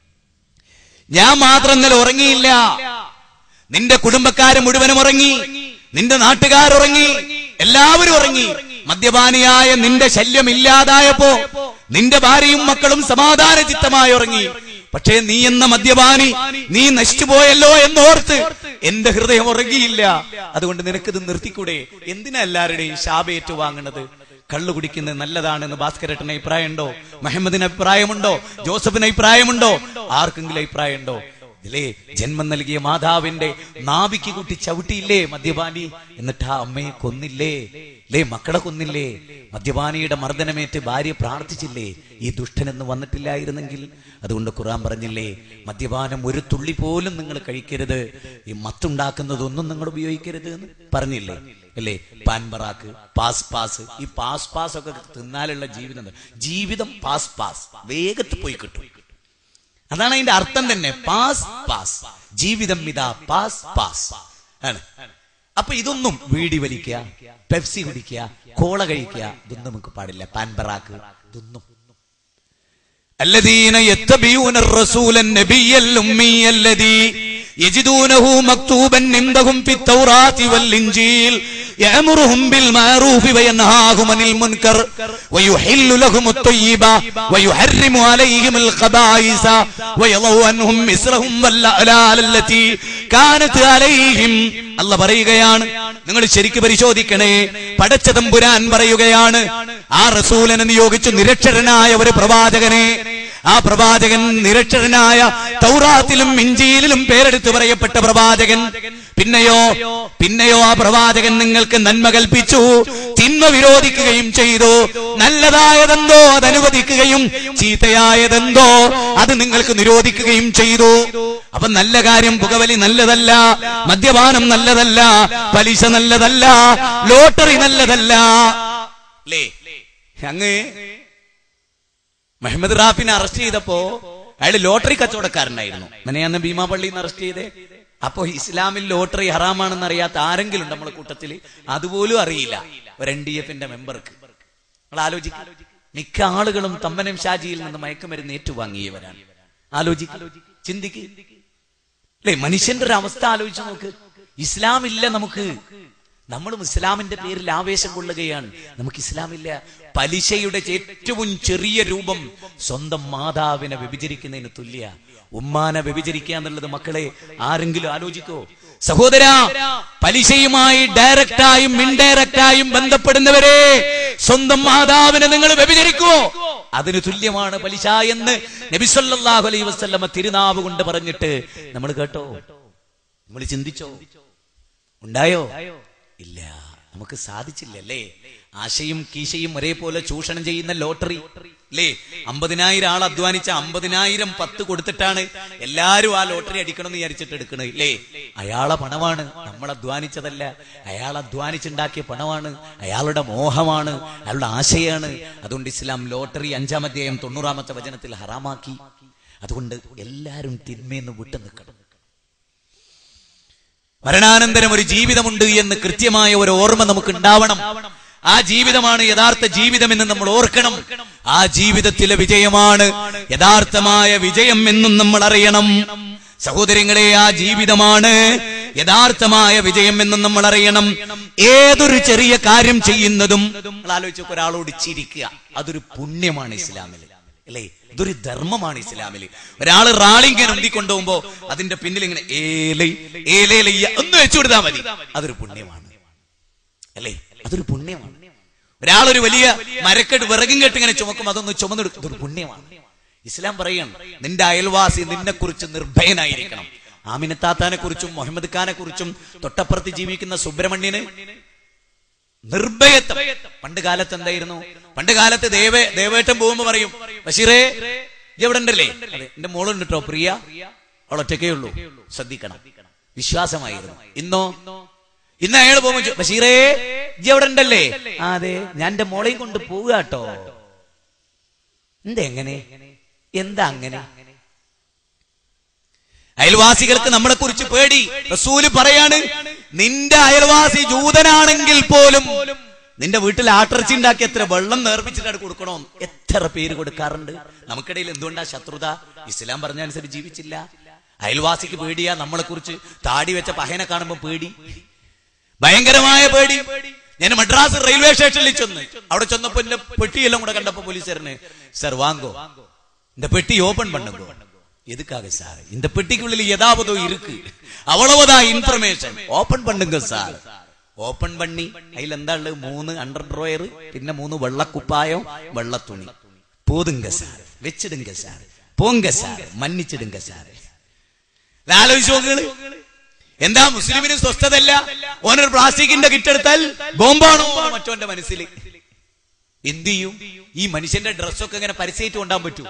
ഞാൻ മാത്രം ഇന്നലെ ഉറങ്ങിയില്ല നിന്റെ കുടുംബക്കാര് മുഴുവനും ഉറങ്ങി നിന്റെ നാട്ടുകാരുറങ്ങി എല്ലാവരും ഉറങ്ങി മദ്യപാനിയായ നിന്റെ ശല്യം ഇല്ലാതായപ്പോ നിന്റെ ഭാര്യയും മക്കളും സമാധാന ചിത്തമായി ഉറങ്ങി പക്ഷേ നീ എന്ന മദ്യപാനി നീ നശിച്ചുപോയല്ലോ എന്നോർത്ത് എന്റെ ഹൃദയം ഉറങ്ങിയില്ല അതുകൊണ്ട് നിനക്കിത് നിർത്തിക്കൂടെ എന്തിനാ എല്ലാവരുടെയും ശാപേറ്റു വാങ്ങുന്നത് കള്ളു കുടിക്കുന്നത് നല്ലതാണെന്ന് ഭാസ്കരട്ടന് അഭിപ്രായമുണ്ടോ മുഹമ്മദിന് അഭിപ്രായമുണ്ടോ ജോസഫിന് അഭിപ്രായമുണ്ടോ ആർക്കെങ്കിലും അഭിപ്രായമുണ്ടോ ഇതിലേ ജന്മം നൽകിയ മാതാവിന്റെ നാവിക്ക് കുട്ടി ചവിട്ടിയില്ലേ മദ്യപാനി എന്നിട്ട് ആ അമ്മയെ കൊന്നില്ലേ ലേ മക്കളെ കൊന്നില്ലേ മദ്യപാനിയുടെ മർദ്ദനമേറ്റ് ഭാര്യ പ്രാർത്ഥിച്ചില്ലേ ഈ ദുഷ്ടനെന്ന് വന്നിട്ടില്ലായിരുന്നെങ്കിൽ അതുകൊണ്ട് ഖുറാൻ പറഞ്ഞില്ലേ മദ്യപാനം ഒരു തുള്ളി പോലും നിങ്ങൾ കഴിക്കരുത് ഈ മത്തുണ്ടാക്കുന്നതൊന്നും നിങ്ങൾ ഉപയോഗിക്കരുത് എന്ന് പറഞ്ഞില്ലേ അല്ലേ പാൻപറാക്ക് പാസ് പാസ് ഈ പാസ് പാസ് ഒക്കെ തിന്നാലുള്ള ജീവിതം എന്താ? ജീവിതം പാസ് പാസ് വേഗത്തിൽ പോയി കിട്ടും അതാണ് അതിന്റെ അർത്ഥം തന്നെ പാസ് പാസ് ജീവിതം ഇതാ പാസ് പാസ് ആണ് അപ്പൊ ഇതൊന്നും വീടി വലിക്കുക പെപ്സി കുടിക്കുക കോള കഴിക്കുക ഇതൊന്നും നമുക്ക് പാടില്ല പാൻപറാക്ക് ഇതൊന്നും الذين يتبعون الرسول النبي الأمي الذي يجدونه مكتوبا عندهم في التوراة والإنجيل يأمرهم بالمعروف وينهاهم عن المنكر ويحل لهم الطيبة ويحرم عليهم الخبائث ويضع عنهم إسرهم والأغلال التي كانت عليهم അല്ല പറയുകയാണ് നിങ്ങൾ ശരിക്ക് പരിശോധിക്കണേ പടച്ച തമ്പുരാൻ പറയുകയാണ് ആ റസൂലനെ നിയോഗിച്ചു നിരക്ഷരനായ ഒരു പ്രവാചകനെ ആ പ്രവാചകൻ നിരക്ഷരനായ തൗറാത്തിലും ഇഞ്ചിയിലും പേരെടുത്ത് പറയപ്പെട്ട പ്രവാചകൻ പിന്നെയോ പിന്നെയോ ആ പ്രവാചകൻ നിങ്ങൾക്ക് നന്മ കൽപ്പിച്ചു തിന്മ വിരോധിക്കുകയും ചെയ്തു നല്ലതായതെന്തോ അത് അനുവദിക്കുകയും ചീത്തയായതെന്തോ അത് നിങ്ങൾക്ക് നിരോധിക്കുകയും ചെയ്തു അപ്പൊ നല്ല കാര്യം പുകവലി നല്ലതല്ല മദ്യപാനം നല്ലതല്ല പലിശ നല്ലതല്ല ലോട്ടറി നല്ലതല്ല അല്ലേ അങ്ങ് മുഹമ്മദ് റാഫിനെ അറസ്റ്റ് ചെയ്തപ്പോ അയാൾ ലോട്ടറി കച്ചവടക്കാരനായിരുന്നു മെനയാന്ന് ഭീമാപള്ളിയിൽ നിന്ന് അറസ്റ്റ് ചെയ്തേ അപ്പോ ഇസ്ലാമിൽ ലോട്ടറി ഹറാമാണെന്ന് അറിയാത്ത ആരെങ്കിലും ഉണ്ട് നമ്മളെ കൂട്ടത്തിൽ അതുപോലും അറിയില്ല ഒരു എൻ ഡി എഫിന്റെ മെമ്പർക്ക് നിങ്ങൾ ആലോചിക്കും മിക്ക ആളുകളും തമ്മനം ഷാജിയിൽ നിന്ന് മയക്കുമരുന്ന് ഏറ്റുവാങ്ങിയവരാണ് ആലോചിക്കും ചിന്തിക്ക് അല്ലേ മനുഷ്യന്റെ ഒരു അവസ്ഥ ആലോചിച്ച് നോക്ക് ഇസ്ലാം ഇല്ല നമുക്ക് നമ്മളും ഇസ്ലാമിന്റെ പേരിൽ ആവേശം കൊള്ളുകയാണ് നമുക്ക് ഇസ്ലാമില്ല പലിശയുടെ ഏറ്റവും ചെറിയ രൂപം സ്വന്തം മാതാവിനെ വ്യഭിചരിക്കുന്നതിന് തുല്യ ഉമ്മാനെ വ്യഭിചരിക്കുക എന്നുള്ളത് മക്കളെ ആരെങ്കിലും ആലോചിക്കോ സഹോദര പലിശയുമായി ഡയറക്റ്റായും ഇൻഡയറക്റ്റായും ബന്ധപ്പെടുന്നവരെ സ്വന്തം മാതാവിനെ നിങ്ങൾ വ്യഭിചരിക്കുവോ അതിന് തുല്യമാണ് പലിശ എന്ന് നബിസല്ലാഹു അലൈ വസ്ല്ലമ തിരുനാവ് കൊണ്ട് പറഞ്ഞിട്ട് നമ്മൾ കേട്ടോ നമ്മൾ ചിന്തിച്ചോ ഉണ്ടായോ ഇല്ല നമുക്ക് സാധിച്ചില്ല അല്ലേ ആശയും കീശയും ഒരേപോലെ ചൂഷണം ചെയ്യുന്ന ലോട്ടറി അല്ലേ അമ്പതിനായിരം ആൾ അധ്വാനിച്ച അമ്പതിനായിരം പത്ത് കൊടുത്തിട്ടാണ് എല്ലാരും ആ ലോട്ടറി അടിക്കണം എന്ന് വിചാരിച്ചിട്ട് എടുക്കണത് ഇല്ലേ അയാളെ പണമാണ് നമ്മൾ അധ്വാനിച്ചതല്ല അയാൾ അധ്വാനിച്ചുണ്ടാക്കിയ പണമാണ് അയാളുടെ മോഹമാണ് അയാളുടെ ആശയാണ് അതുകൊണ്ട് ഇസ്ലാം ലോട്ടറി അഞ്ചാം അധ്യായം തൊണ്ണൂറാമത്തെ വചനത്തിൽ ഹറാമാക്കി അതുകൊണ്ട് എല്ലാരും തിന്മയെന്ന് വിട്ടു നിൽക്കണം മരണാനന്തരം ഒരു ജീവിതമുണ്ട് എന്ന് കൃത്യമായ ഒരു ഓർമ്മ നമുക്ക് ഉണ്ടാവണം ആ ജീവിതമാണ് യഥാർത്ഥ ജീവിതം എന്ന് നമ്മൾ ഓർക്കണം ആ ജീവിതത്തിലെ വിജയമാണ് യഥാർത്ഥമായ വിജയം എന്നും നമ്മൾ അറിയണം സഹോദരങ്ങളെ ആ ജീവിതമാണ് യഥാർത്ഥമായ വിജയം എന്നും നമ്മൾ അറിയണം ഏതൊരു ചെറിയ കാര്യം ചെയ്യുന്നതും നിങ്ങൾ ആലോചിച്ച് ഒരാളോട് ചിരിക്കുക അതൊരു പുണ്യമാണ് ഇസ്ലാമിൽ അല്ലേ ഇതൊരു ധർമ്മമാണ് ഇസ്ലാമിൽ ഒരാള് റാളിങ്ങനെ ഉന്തിക്കൊണ്ടുപോകുമ്പോ അതിന്റെ പിന്നിൽ ഇങ്ങനെ ഏലൈ ഏലേലയ്യ ഒന്ന് വെച്ചു കൊടുത്താൽ മതി അതൊരു പുണ്യമാണ് അല്ലേ അതൊരു പുണ്യമാണ് ഒരാളൊരു വലിയ മരക്കെട്ട് വിറകും കെട്ട് ഇങ്ങനെ ചുമക്കും അതൊന്ന് ചുമന്നെടുക്കും ഇതൊരു പുണ്യമാണ് ഇസ്ലാം പറയാണ് നിന്റെ അയൽവാസി നിന്നെ കുറിച്ച് നിർഭയനായിരിക്കണം ആമിനത്താത്താനെ കുറിച്ചും മുഹമ്മദ് ഖാനെ കുറിച്ചും തൊട്ടപ്പുറത്ത് ജീവിക്കുന്ന സുബ്രഹ്മണ്യന് നിർഭയത്വം പണ്ട് കാലത്ത് എന്തായിരുന്നു പണ്ട് കാലത്ത് ദേവ ദേവേട്ടൻ പോകുമ്പോ പറയും ബഷീറേ ഇജ്ജ് എവിടെ ഉണ്ടല്ലേ അതെ എന്റെ മോളുണ്ട് കേട്ടോ പ്രിയ അവൾ ഒറ്റക്കേ ഉള്ളൂ ശ്രദ്ധിക്കണം വിശ്വാസമായിരുന്നു ഇന്നോ ഇന്ന് അയാൾ പോകുമ്പോ ചോ- ബഷീറേ ഇജ്ജ് എവിടെ ഉണ്ടല്ലേ ആ, അതെ ഞാൻ എന്റെ മോളെയും കൊണ്ട് പോവുക കേട്ടോ എന്തെങ്ങനെ എന്താ അങ്ങനെ അയൽവാസികൾക്ക് നമ്മളെ കുറിച്ച് പേടി റസൂല് പറയാണ് നിന്റെ അയൽവാസി ജൂതനാണെങ്കിൽ പോലും നിന്റെ വീട്ടിൽ ആട്ടിറച്ചി ഉണ്ടാക്കി എത്ര വെള്ളം നേർപ്പിച്ചിട്ടാണ് കൊടുക്കണോ എത്ര പേര് കൊടുക്കാറുണ്ട് നമുക്കിടയിൽ എന്തുകൊണ്ടാ ശത്രുത ഇസ്ലാം പറഞ്ഞ അനുസരിച്ച് ജീവിച്ചില്ല അയൽവാസിക്ക് പേടിയാ നമ്മളെ കുറിച്ച് താടി വെച്ച പഹനെ കാണുമ്പോ പേടി ഭയങ്കരമായ പേടി ഞാൻ മദ്രാസ് റെയിൽവേ സ്റ്റേഷനിൽ ചെന്ന് അവിടെ ചെന്നപ്പോ എന്റെ പെട്ടിയെല്ലാം കൂടെ കണ്ടപ്പോ പോലീസുകാരന് സാർ വാങ്ങോ இந்த பெட்டி ஓபன் பண்ணுங்க எதுக்காக சார் இந்த பெட்டிக்குள்ள ஏதாவது இருக்கு அவ்வளவுதான் இன்ஃபர்மேஷன் ஓபன் பண்ணுங்க சார் ഓപ്പൺ പണി അതിൽ എന്താ ഉള്ളത് മൂന്ന് അണ്ടർ ഡ്രോയർ പിന്നെ മൂന്ന് വെള്ളക്കുപ്പായം വെള്ളത്തുണി പോതുങ്ക സാർ വെച്ചിടുങ്ക സാർ പോങ്ക സാർ മന്നിച്ചിടുങ്ക സാർ ആലോചിച്ച് നോക്കുകള് എന്താ മുസ്ലിമിന് സ്വസ്ഥതല്ല ഓനൊരു പ്ലാസ്റ്റിക്കിന്റെ കിറ്റെടുത്താൽ ബോംബാണോ മറ്റോന്റെ മനസ്സിൽ എന്ത് ചെയ്യും ഈ മനുഷ്യന്റെ ഡ്രസ്സൊക്കെ ഇങ്ങനെ പരസ്യമായിട്ട് കൊണ്ടാൻ പറ്റൂ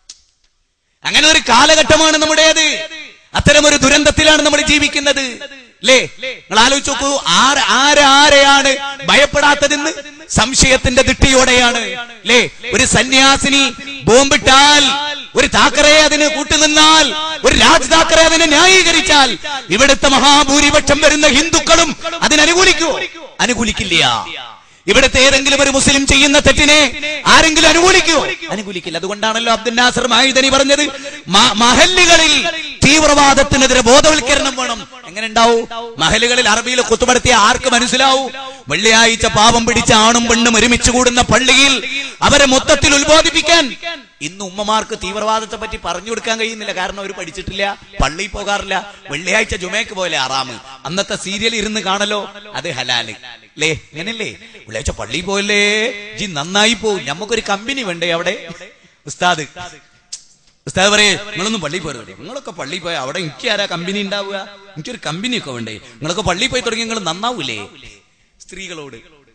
അങ്ങനെ ഒരു കാലഘട്ടമാണ് നമ്മുടേത് അത്തരം ഒരു ദുരന്തത്തിലാണ് നമ്മൾ ജീവിക്കുന്നത് അല്ലേ നിങ്ങൾ ആലോചിച്ച് നോക്കൂ ആര് ആരാരെയാണ് ഭയപ്പെടാത്തതെന്ന് സംശയത്തിന്റെ ദിട്ടിയോടെയാണ് അല്ലേ ഒരു സന്യാസിനി ബോംബിട്ടാൽ ഒരു താക്കറെ അതിന് കൂട്ടുനിന്നാൽ ഒരു രാജ് താക്കറെ അതിനെ ന്യായീകരിച്ചാൽ ഇവിടുത്തെ മഹാഭൂരിപക്ഷം വരുന്ന ഹിന്ദുക്കളും അതിനനുകൂലിക്കുവോ അനുകൂലിക്കില്ല ഇവിടുത്തെ ഏതെങ്കിലും ഒരു മുസ്ലിം ചെയ്യുന്ന തെറ്റിനെ ആരെങ്കിലും അനുകൂലിക്കുമോ അനുകൂലിക്കില്ല അതുകൊണ്ടാണല്ലോ അബ്ദുൽ നാസർ മാഹിദനി പറഞ്ഞത് മ- മഹല്ലുകളിൽ തീവ്രവാദത്തിനെതിരെ ബോധവൽക്കരണം വേണം എങ്ങനെ ഉണ്ടാവും മഹലുകളിൽ അറബിയിൽ കുത്തുപടുത്തിയ ആർക്ക് മനസ്സിലാവൂ വെള്ളിയാഴ്ച പാപം പിടിച്ച ആണും പെണ്ണും ഒരുമിച്ച് കൂടുന്ന പള്ളിയിൽ അവരെ മൊത്തത്തിൽ ഉത്ബോധിപ്പിക്കാൻ ഇന്ന് ഉമ്മമാർക്ക് തീവ്രവാദത്തെ പറ്റി പറഞ്ഞു കൊടുക്കാൻ കഴിയുന്നില്ല കാരണം അവർ പഠിച്ചിട്ടില്ല പള്ളിയിൽ പോകാറില്ല വെള്ളിയാഴ്ച ജുമയ്ക്ക് പോലെ ആറാമ് അന്നത്തെ സീരിയൽ ഇരുന്ന് കാണലോ അത് ഹലാല് അല്ലേ അങ്ങനല്ലേ വെള്ളിയാഴ്ച പള്ളിയിൽ പോയല്ലേ ജി നന്നായി പോവും നമുക്കൊരു കമ്പനി വേണ്ടേ അവിടെ ഉസ്താദ് ഉസ്താദ് പറയേ നിങ്ങളൊന്നും പള്ളിയിൽ പോരുത് നിങ്ങളൊക്കെ പള്ളിയിൽ പോയാൽ അവിടെ എനിക്ക് ആരാ കമ്പനി ഉണ്ടാവുക എനിക്കൊരു കമ്പനി ഒക്കെ വേണ്ടേ നിങ്ങളൊക്കെ പള്ളിയിൽ പോയി തുടങ്ങി നിങ്ങൾ നന്നാവൂലേ സ്ത്രീകളോട്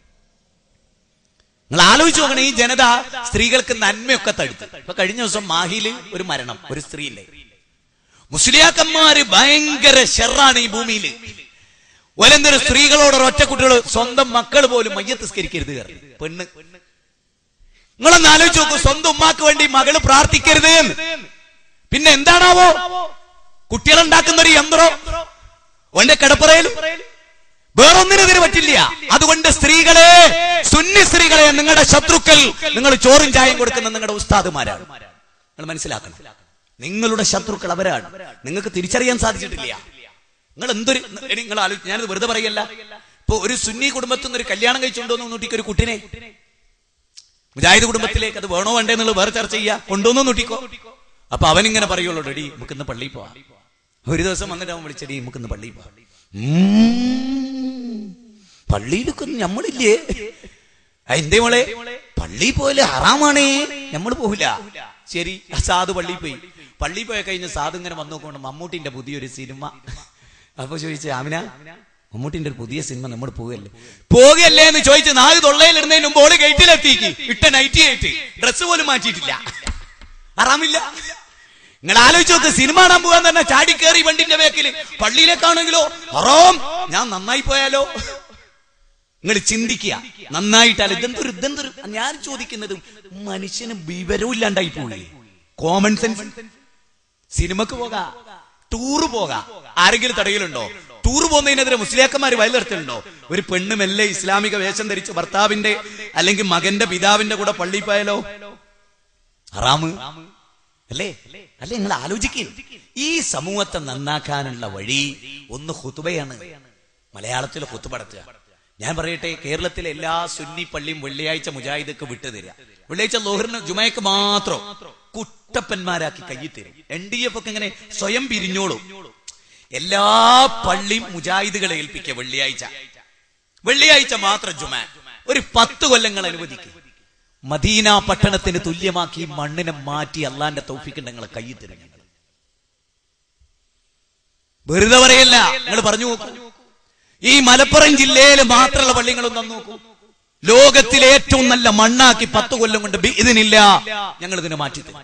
നിങ്ങൾ ആലോചിച്ച് നോക്കണേ ഈ ജനത സ്ത്രീകൾക്ക് നന്മയൊക്കെ തടുത്തു ഇപ്പൊ കഴിഞ്ഞ ദിവസം മാഹില് ഒരു മരണം ഒരു സ്ത്രീയില്ലേ മുസ്ലിയാക്കന്മാര് ഭയങ്കര ഷെറാണ് ഈ ഭൂമിയിൽ ഒരെന്തൊരു സ്ത്രീകളോട് ഒറ്റ കുട്ടികൾ സ്വന്തം മക്കൾ പോലും മയ്യത്തിസ്കരിക്കരുത് കയറി പെണ്ണ് നിങ്ങളൊന്ന് ആലോചിച്ച് നോക്കൂ സ്വന്തം ഉമ്മാക്ക് വേണ്ടി മകള് പ്രാർത്ഥിക്കരുത് എന്ന്. പിന്നെ എന്താണാവോ കുട്ടികളുണ്ടാക്കുന്ന ഒരു യന്ത്രം ഓന്റെ കിടപ്പറയിലും വേറൊന്നിനെതിരെ പറ്റില്ല അതുകൊണ്ട് സ്ത്രീകളെ സുന്നി സ്ത്രീകളെ നിങ്ങളുടെ ശത്രുക്കൾ നിങ്ങൾ ചോറും ചായം കൊടുക്കുന്ന നിങ്ങളുടെ ഉസ്താദുമാരാണ് നിങ്ങൾ മനസ്സിലാക്കണം നിങ്ങളുടെ ശത്രുക്കൾ അവരാണ് നിങ്ങൾക്ക് തിരിച്ചറിയാൻ സാധിച്ചിട്ടില്ല നിങ്ങൾ എന്തൊരു ഇനി നിങ്ങൾ ആലോചിച്ച് ഞാനത് വെറുതെ പറയല്ല ഇപ്പൊ ഒരു സുന്നി കുടുംബത്തിൽ നിന്ന് ഒരു കല്യാണം കഴിച്ചുകൊണ്ടോന്ന് നോട്ടിക്ക് ഒരു കുട്ടിനെ മുജാഹിദ് കുടുംബത്തിലേക്ക് അത് വേണോ വേണ്ടേ എന്നുള്ളത് വേറെ ചർച്ച ചെയ്യാ കൊണ്ടുവന്നു നോട്ടിക്കോ അപ്പൊ അവനിങ്ങനെ പറയുള്ളൂ ഡെഡി നമുക്കിന്ന് പള്ളിയിൽ പോവാം ഒരു ദിവസം വന്നിട്ട് അവൻ വിളിച്ചടി നമുക്കിന്ന് പള്ളിയിൽ പോവാം ഉം. പള്ളിയിലൊക്കെ നമ്മളില്ലേ എന്തേ മോളെ പള്ളിയിൽ പോയാല് ഹറാമാണേ നമ്മൾ പോവില്ല ശരി ആ സാധു പള്ളിയിൽ പോയി പള്ളിയിൽ പോയി കഴിഞ്ഞ് സാധു ഇങ്ങനെ വന്നു നോക്കൊണ്ട് മമ്മൂട്ടിന്റെ പുതിയൊരു സിനിമ അപ്പൊ ചോദിച്ചു ആമിന മമ്മൂട്ടിന്റെ ഒരു പുതിയ സിനിമ നമ്മൾ പോകല്ലേ പോകുകയല്ലേ എന്ന് ചോദിച്ച് നാല് തൊള്ളയിലിടുന്നതിന് മുമ്പ് ഓള് ഗേറ്റിലെത്തിക്ക് ഇട്ട നൈറ്റി ആയിട്ട് ഡ്രസ്സ് പോലും മാറ്റിയിട്ടില്ല ഹറാമില്ല നിങ്ങൾ ആലോചിച്ച് നോക്ക് സിനിമ കാണാൻ പോകാൻ തന്നെ ചാടി കയറി വണ്ടിന്റെ ബാക്കിൽ പള്ളിയിലേക്കാണെങ്കിലോ ഹറാം ഞാൻ നന്നായി പോയാലോ നിങ്ങൾ ചിന്തിക്കുക നന്നായിട്ടാൽ ഇതെന്തൊരു ഇതെന്തൊരു ഞാൻ ചോദിക്കുന്നത് മനുഷ്യന് വിവരവും ഇല്ലാണ്ടായി പോയി കോമൺ സെൻസ് സിനിമക്ക് പോകാ ടൂറ് പോകാ ആരെങ്കിലും തടയലുണ്ടോ ടൂർ പോകുന്നതിനെതിരെ മുസ്ലിയാക്കന്മാര് വയലിറത്തുണ്ടോ ഒരു പെണ്ണ് മെല്ലെ ഇസ്ലാമിക വേഷം ധരിച്ച് ഭർത്താവിന്റെ അല്ലെങ്കിൽ മകന്റെ പിതാവിന്റെ കൂടെ പള്ളിയിൽ പോയാലോ ഹറാമ് അല്ലേ അല്ലേ നിങ്ങൾ ആലോചിക്കുക ഈ സമൂഹത്തെ നന്നാക്കാനുള്ള വഴി ഒന്ന് ഹുതുബയാണ് മലയാളത്തിൽ ഹുത്തുപടത്തുക ഞാൻ പറയട്ടെ കേരളത്തിലെ എല്ലാ സുന്നി പള്ളിയും വെള്ളിയാഴ്ച മുജാഹിദൊക്കെ വിട്ടുതരിക വെള്ളിയാഴ്ച ലോഹറിന് ജുമയ്ക്ക് മാത്രം കുട്ടപ്പന്മാരാക്കി കയ്യിൽ തരും എൻ ഡി എഫ് ഒക്കെ ഇങ്ങനെ സ്വയം പിരിഞ്ഞോളും എല്ലാ പള്ളിയും മുജാഹിദുകളെ ഏൽപ്പിക്കുക വെള്ളിയാഴ്ച വെള്ളിയാഴ്ച മാത്രം ജുമ ഒരു പത്ത് കൊല്ലങ്ങൾ അനുവദിക്കുക മദീന പട്ടണത്തിന് തുല്യമാക്കി ഈ മണ്ണിനെ മാറ്റി അള്ളാന്റെ തൗഫിക്ക് ഞങ്ങളെ കയ്യിൽ തരും ഞങ്ങൾ വെറുതെ പറയല്ല നിങ്ങൾ പറഞ്ഞു നോക്കൂ ഈ മലപ്പുറം ജില്ലയിൽ മാത്രമുള്ള പള്ളികളൊന്നും ഒന്ന് നോക്കൂ ലോകത്തിലെ ഏറ്റവും നല്ല മണ്ണാക്കി പത്ത് കൊല്ലം കൊണ്ട് ബി- ഇതിനില്ല ഞങ്ങൾ ഇതിനെ മാറ്റി തരും.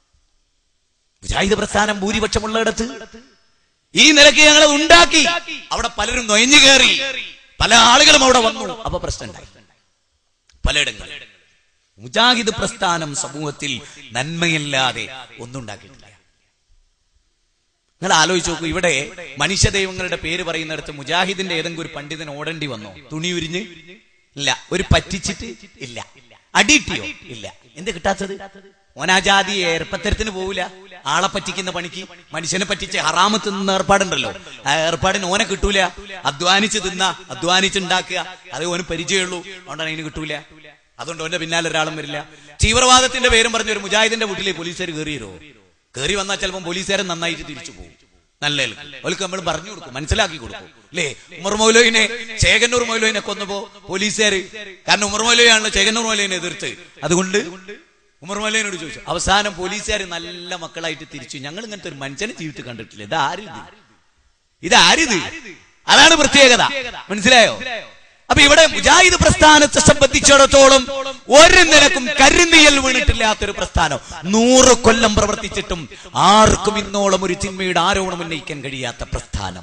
മുജാഹിദ് പ്രസ്ഥാനം ഭൂരിപക്ഷമുള്ളിടത്ത് ഈ നിലയ്ക്ക് ഞങ്ങൾ ഉണ്ടാക്കി അവിടെ പലരും നൊയഞ്ഞു കയറി പല ആളുകളും അവിടെ വന്നു അപ്പൊ പ്രശ്നം ഉണ്ടായി പലയിടങ്ങളിൽ മുജാഹിദ് പ്രസ്ഥാനം സമൂഹത്തിൽ നന്മയില്ലാതെ ഒന്നും ഉണ്ടാക്കിയിട്ടില്ല നിങ്ങൾ ആലോചിച്ച് നോക്കൂ ഇവിടെ മനുഷ്യദൈവങ്ങളുടെ പേര് പറയുന്നിടത്ത് മുജാഹിദിന്റെ ഏതെങ്കിലും ഒരു പണ്ഡിതൻ ഓടേണ്ടി വന്നോ തുണി ഉരിഞ്ഞ് ഇല്ല ഒരു പറ്റിച്ചിട്ട് ഇല്ല അടിയിട്ടിയോ ഇല്ല എന്ത് കിട്ടാത്തത് ഓനാജാതി ഏർപ്പത്തരത്തിന് പോവില്ല ആളെ പറ്റിക്കുന്ന പണിക്ക് മനുഷ്യനെ പറ്റിച്ച് ഹറാമത്ത് തിന്ന ഏർപ്പാടുണ്ടല്ലോ ആ ഏർപ്പാടിന് ഓനെ കിട്ടൂല അധ്വാനിച്ച് തിന്ന അധ്വാനിച്ചുണ്ടാക്കുക അത് ഓന് പരിചയമുള്ളൂ അതുകൊണ്ടാണ് അതിന് കിട്ടൂല അതുകൊണ്ട് ഓന്റെ പിന്നാലെ ഒരാളും വരില്ല തീവ്രവാദത്തിന്റെ പേരും പറഞ്ഞ ഒരു മുജാഹിദിന്റെ വീട്ടിലെ പോലീസുകാർ കയറിയോ കയറി വന്നാൽ ചിലപ്പോൾ പോലീസുകാരൻ നന്നായിട്ട് തിരിച്ചു പോകും നല്ല അവർക്ക് നമ്മൾ പറഞ്ഞു കൊടുക്കും മനസ്സിലാക്കി കൊടുക്കും അല്ലേ ഉമർ മൗലോയിനെ ചേകന്നൂർ മൗലോയിനെ കൊന്നപ്പോ പോലീസുകാർ കാരണം ഉമർ മൗലോയാണല്ലോ ചേകന്നൂർ മൗലോയിനെ എതിർത്ത് അതുകൊണ്ട് ഉമർ മൗലോയിനോട് ചോദിച്ചു അവസാനം പോലീസുകാർ നല്ല മക്കളായിട്ട് തിരിച്ചു ഞങ്ങൾ ഇങ്ങനത്തെ ഒരു മനുഷ്യനെ ജീവിതത്തിൽ കണ്ടിട്ടില്ല ഇത് ആരിത് ഇത് ആരിത് അതാണ് പ്രത്യേകത മനസ്സിലായോ അപ്പൊ ഇവിടെ മുജാഹിദ് പ്രസ്ഥാനത്തെ സംബന്ധിച്ചിടത്തോളം ഒരു നിലക്കും കരുന്നിയൽ വീണിട്ടില്ലാത്തൊരു പ്രസ്ഥാനം നൂറ് കൊല്ലം പ്രവർത്തിച്ചിട്ടും ആർക്കും ഇന്നോളം ഒരു ചിന്മയുടെ ആരോപണം ഉന്നയിക്കാൻ കഴിയാത്ത പ്രസ്ഥാനം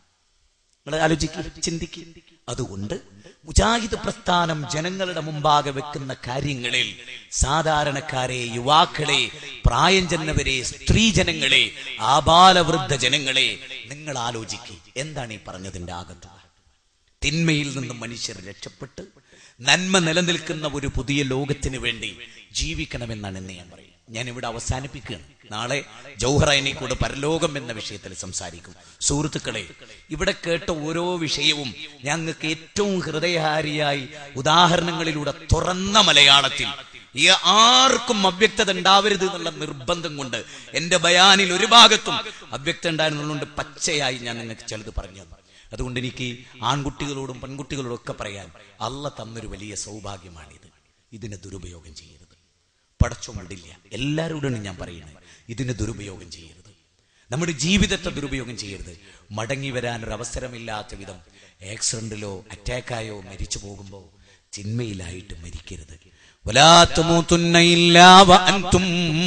നിങ്ങൾ ആലോചിക്കുക ചിന്തിക്കുക അതുകൊണ്ട് മുജാഹിദ് പ്രസ്ഥാനം ജനങ്ങളുടെ മുമ്പാകെ വെക്കുന്ന കാര്യങ്ങളിൽ സാധാരണക്കാരെ യുവാക്കളെ പ്രായം ചെന്നവരെ സ്ത്രീജനങ്ങളെ ആബാലവൃദ്ധ ജനങ്ങളെ നിങ്ങൾ ആലോചിക്കുക എന്താണ് ഈ പറഞ്ഞതിന്റെ ആകത്തുക തിന്മയിൽ നിന്നും മനുഷ്യർ രക്ഷപ്പെട്ട് നന്മ നിലനിൽക്കുന്ന ഒരു പുതിയ ലോകത്തിന് വേണ്ടി ജീവിക്കണമെന്നാണ് ഇന്ന് ഞാൻ പറയുന്നത് ഞാൻ ഇവിടെ അവസാനിപ്പിക്കുകയാണ് നാളെ ജൗഹറൈനെ കൂടെ പരലോകം എന്ന വിഷയത്തിൽ സംസാരിക്കും സുഹൃത്തുക്കളെ ഇവിടെ കേട്ട ഓരോ വിഷയവും ഞങ്ങൾക്ക് ഏറ്റവും ഹൃദയഹാരിയായി ഉദാഹരണങ്ങളിലൂടെ തുറന്ന മലയാളത്തിൽ ഈ ആർക്കും അവ്യക്തത ഉണ്ടാവരുത് എന്നുള്ള നിർബന്ധം കൊണ്ട് എന്റെ ബയാനിൽ ഒരു ഭാഗത്തും അവ്യക്തത ഉണ്ടായിരുന്നുള്ളതുകൊണ്ട് പച്ചയായി ഞാൻ നിങ്ങൾക്ക് ചിലത് പറഞ്ഞു തന്നു. അതുകൊണ്ട് എനിക്ക് ആൺകുട്ടികളോടും പെൺകുട്ടികളോടും ഒക്കെ പറയാൻ അല്ല തന്നൊരു വലിയ സൗഭാഗ്യമാണിത് ഇതിനെ ദുരുപയോഗം ചെയ്യരുത് പടച്ചോൻ വിടില്ല എല്ലാവരോടും ഞാൻ പറയുന്നത് ഇതിനെ ദുരുപയോഗം ചെയ്യരുത് നമ്മുടെ ജീവിതത്തെ ദുരുപയോഗം ചെയ്യരുത് മടങ്ങി വരാൻ ഒരു അവസരമില്ലാത്ത വിധം ആക്സിഡന്റിലോ അറ്റാക്കായോ മരിച്ചു പോകുമ്പോൾ ചിന്മയിലായിട്ട് മരിക്കരുത് വലാ തമൂതുന്ന ഇല്ലാ വഅൻതും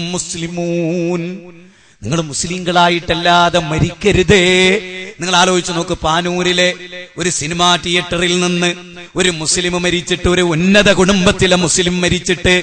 മുസ്ലിമൂൻ നിങ്ങൾ മുസ്ലിങ്ങളായിട്ടല്ലാതെ മരിക്കരുതേ നിങ്ങൾ ആലോചിച്ച് നോക്ക് പാനൂരിലെ ഒരു സിനിമാ തിയേറ്ററിൽ നിന്ന് ഒരു മുസ്ലിം മരിച്ചിട്ട് ഒരു ഉന്നത കുടുംബത്തിലെ മുസ്ലിം മരിച്ചിട്ട്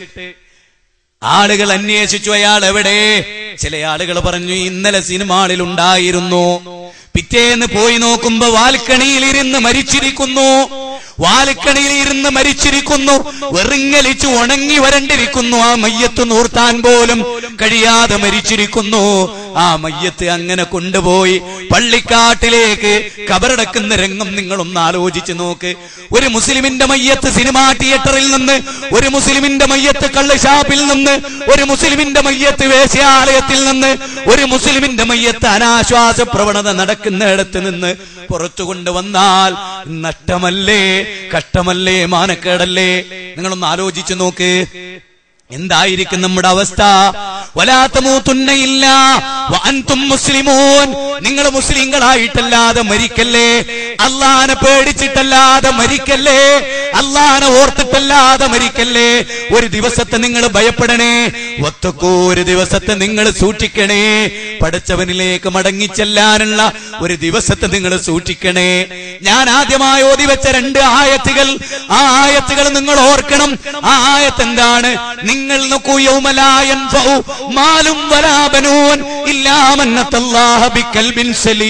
ആളുകൾ അന്വേഷിച്ചു അയാൾ എവിടെ ചില ആളുകൾ പറഞ്ഞു ഇന്നലെ സിനിമ ഹാളിൽ ഉണ്ടായിരുന്നു പിറ്റേന്ന് പോയി നോക്കുമ്പോ വാൽക്കണിയിൽ ഇരുന്ന് മരിച്ചിരിക്കുന്നു വാൽക്കണിയിൽ ഇരുന്ന് മരിച്ചിരിക്കുന്നു വെറുങ്ങലിച്ച് ഉണങ്ങി വരണ്ടിരിക്കുന്നു ആ മയ്യത്ത് നൂർത്താൻ പോലും കഴിയാതെ മരിച്ചിരിക്കുന്നു ആ മയ്യത്ത് അങ്ങനെ കൊണ്ടുപോയി പള്ളിക്കാട്ടിലേക്ക് കബറടക്കുന്ന രംഗം നിങ്ങളൊന്ന് ആലോചിച്ച് നോക്ക് ഒരു മുസ്ലിമിന്റെ മയ്യത്ത് സിനിമാ തിയേറ്ററിൽ നിന്ന് ഒരു മുസ്ലിമിന്റെ മയ്യത്ത് കള്ള് ഷാപ്പിൽ നിന്ന് ഒരു മുസ്ലിമിന്റെ മയ്യത്ത് വേശ്യാലയത്തിൽ നിന്ന് ഒരു മുസ്ലിമിന്റെ മയ്യത്ത് അനാശ്വാസ പ്രവണത നടക്കുന്നിടത്ത് നിന്ന് പുറത്തു കൊണ്ടുവന്നാൽ നഷ്ടമല്ലേ കഷ്ടമല്ലേ മാനക്കേടല്ലേ നിങ്ങളൊന്ന് ആലോചിച്ചു നോക്ക് എന്തായിരിക്കും നമ്മുടെ അവസ്ഥ വലാത്തമൂത്തുന്നയില്ല അൻതും മുസ്ലിമോൻ നിങ്ങൾ മുസ്ലിങ്ങളായിട്ടല്ലാതെ മരിക്കല്ലേ അള്ളാനെ പേടിച്ചിട്ടല്ലാതെ മരിക്കല്ലേ അള്ളാനെ ഓർത്തിട്ടല്ലാതെ മരിക്കല്ലേ ഒരു ദിവസത്തെ നിങ്ങൾ ഭയപ്പെടണേ ഒത്തക്കോ ഒരു ദിവസത്തെ നിങ്ങൾ സൂക്ഷിക്കണേ പഠിച്ചവനിലേക്ക് മടങ്ങിച്ചെല്ലാനുള്ള ഒരു ദിവസത്തെ നിങ്ങൾ സൂക്ഷിക്കണേ ഞാൻ ആദ്യമായി ഓതി വെച്ച രണ്ട് ആയത്തുകൾ ആ ആയത്തുകൾ നിങ്ങൾ ഓർക്കണം ആ ആയത്ത് എന്താണ് നിങ്ങൾ നോക്കൂ യൗമലായൻ മാലും വരാബനൂൻ ഇല്ലാമന്നത്തല്ലാഹ ബിക്കൽബിൻ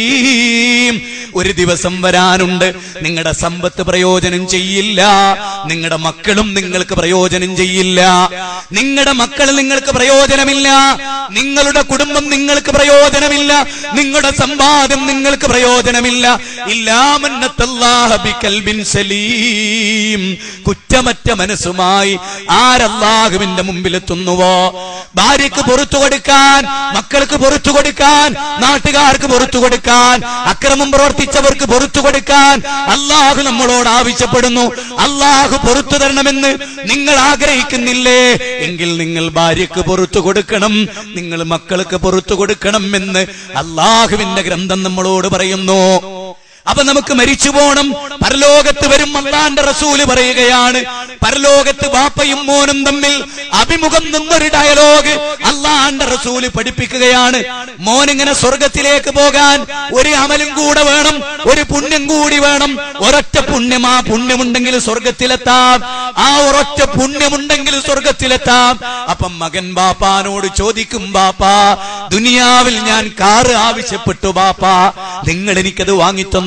സലീം ഒരു ദിവസം വരാനുണ്ട് നിങ്ങളുടെ സമ്പത്ത് പ്രയോജനം ചെയ്യില്ല നിങ്ങളുടെ മക്കളും നിങ്ങൾക്ക് പ്രയോജനം ചെയ്യില്ല നിങ്ങളുടെ മക്കൾ നിങ്ങൾക്ക് പ്രയോജനമില്ല നിങ്ങളുടെ കുടുംബം നിങ്ങൾക്ക് പ്രയോജനമില്ല നിങ്ങളുടെ സമ്പാദ്യം നിങ്ങൾക്ക് പ്രയോജനമില്ല ഇല്ലാമന്നത്തല്ലാഹ ബിക്കൽബിൻ സലീം കുറ്റമറ്റ മനസ്സുമായി ആരല്ലാഹുവിന്റെ മുമ്പിലെത്തുന്നുവോ ഭാര്യക്ക് പുറത്തു കൊടുക്കാൻ മക്കൾക്ക് പുറത്തു കൊടുക്കാൻ നാട്ടുകാർക്ക് പുറത്തു കൊടുക്കാൻ അക്രമം പ്രവർത്തിച്ചവർക്ക് പുറത്തു കൊടുക്കാൻ അള്ളാഹു നമ്മളോട് ആവശ്യപ്പെടുന്നു അള്ളാഹു പുറത്തു തരണമെന്ന് നിങ്ങൾ ആഗ്രഹിക്കുന്നില്ലേ എങ്കിൽ നിങ്ങൾ ഭാര്യക്ക് പുറത്തു കൊടുക്കണം നിങ്ങൾ മക്കൾക്ക് പുറത്തു കൊടുക്കണം എന്ന് അള്ളാഹുവിന്റെ ഗ്രന്ഥം നമ്മളോട് പറയുന്നു അപ്പൊ നമുക്ക് മരിച്ചു പോണം പരലോകത്ത് വരും അള്ളാന്റെ റസൂല് പറയുകയാണ് പരലോകത്ത് ബാപ്പയും മോനും തമ്മിൽ അഭിമുഖം നിന്നൊരു ഡയലോഗ് അള്ളാന്റെ റസൂല് പഠിപ്പിക്കുകയാണ് മോനിങ്ങനെ സ്വർഗത്തിലേക്ക് പോകാൻ ഒരു അമലും കൂടെ വേണം ഒരു പുണ്യം കൂടി വേണം ഒരൊറ്റ പുണ്യം ആ പുണ്യമുണ്ടെങ്കിൽ സ്വർഗത്തിലെത്താം ആ ഒരൊറ്റ പുണ്യമുണ്ടെങ്കിൽ സ്വർഗത്തിലെത്താം അപ്പം മകൻ ബാപ്പാനോട് ചോദിക്കും ബാപ്പാ ദുനിയാവിൽ ഞാൻ കാറ് ആവശ്യപ്പെട്ടു ബാപ്പാ നിങ്ങൾ എനിക്കത് വാങ്ങിത്തന്നു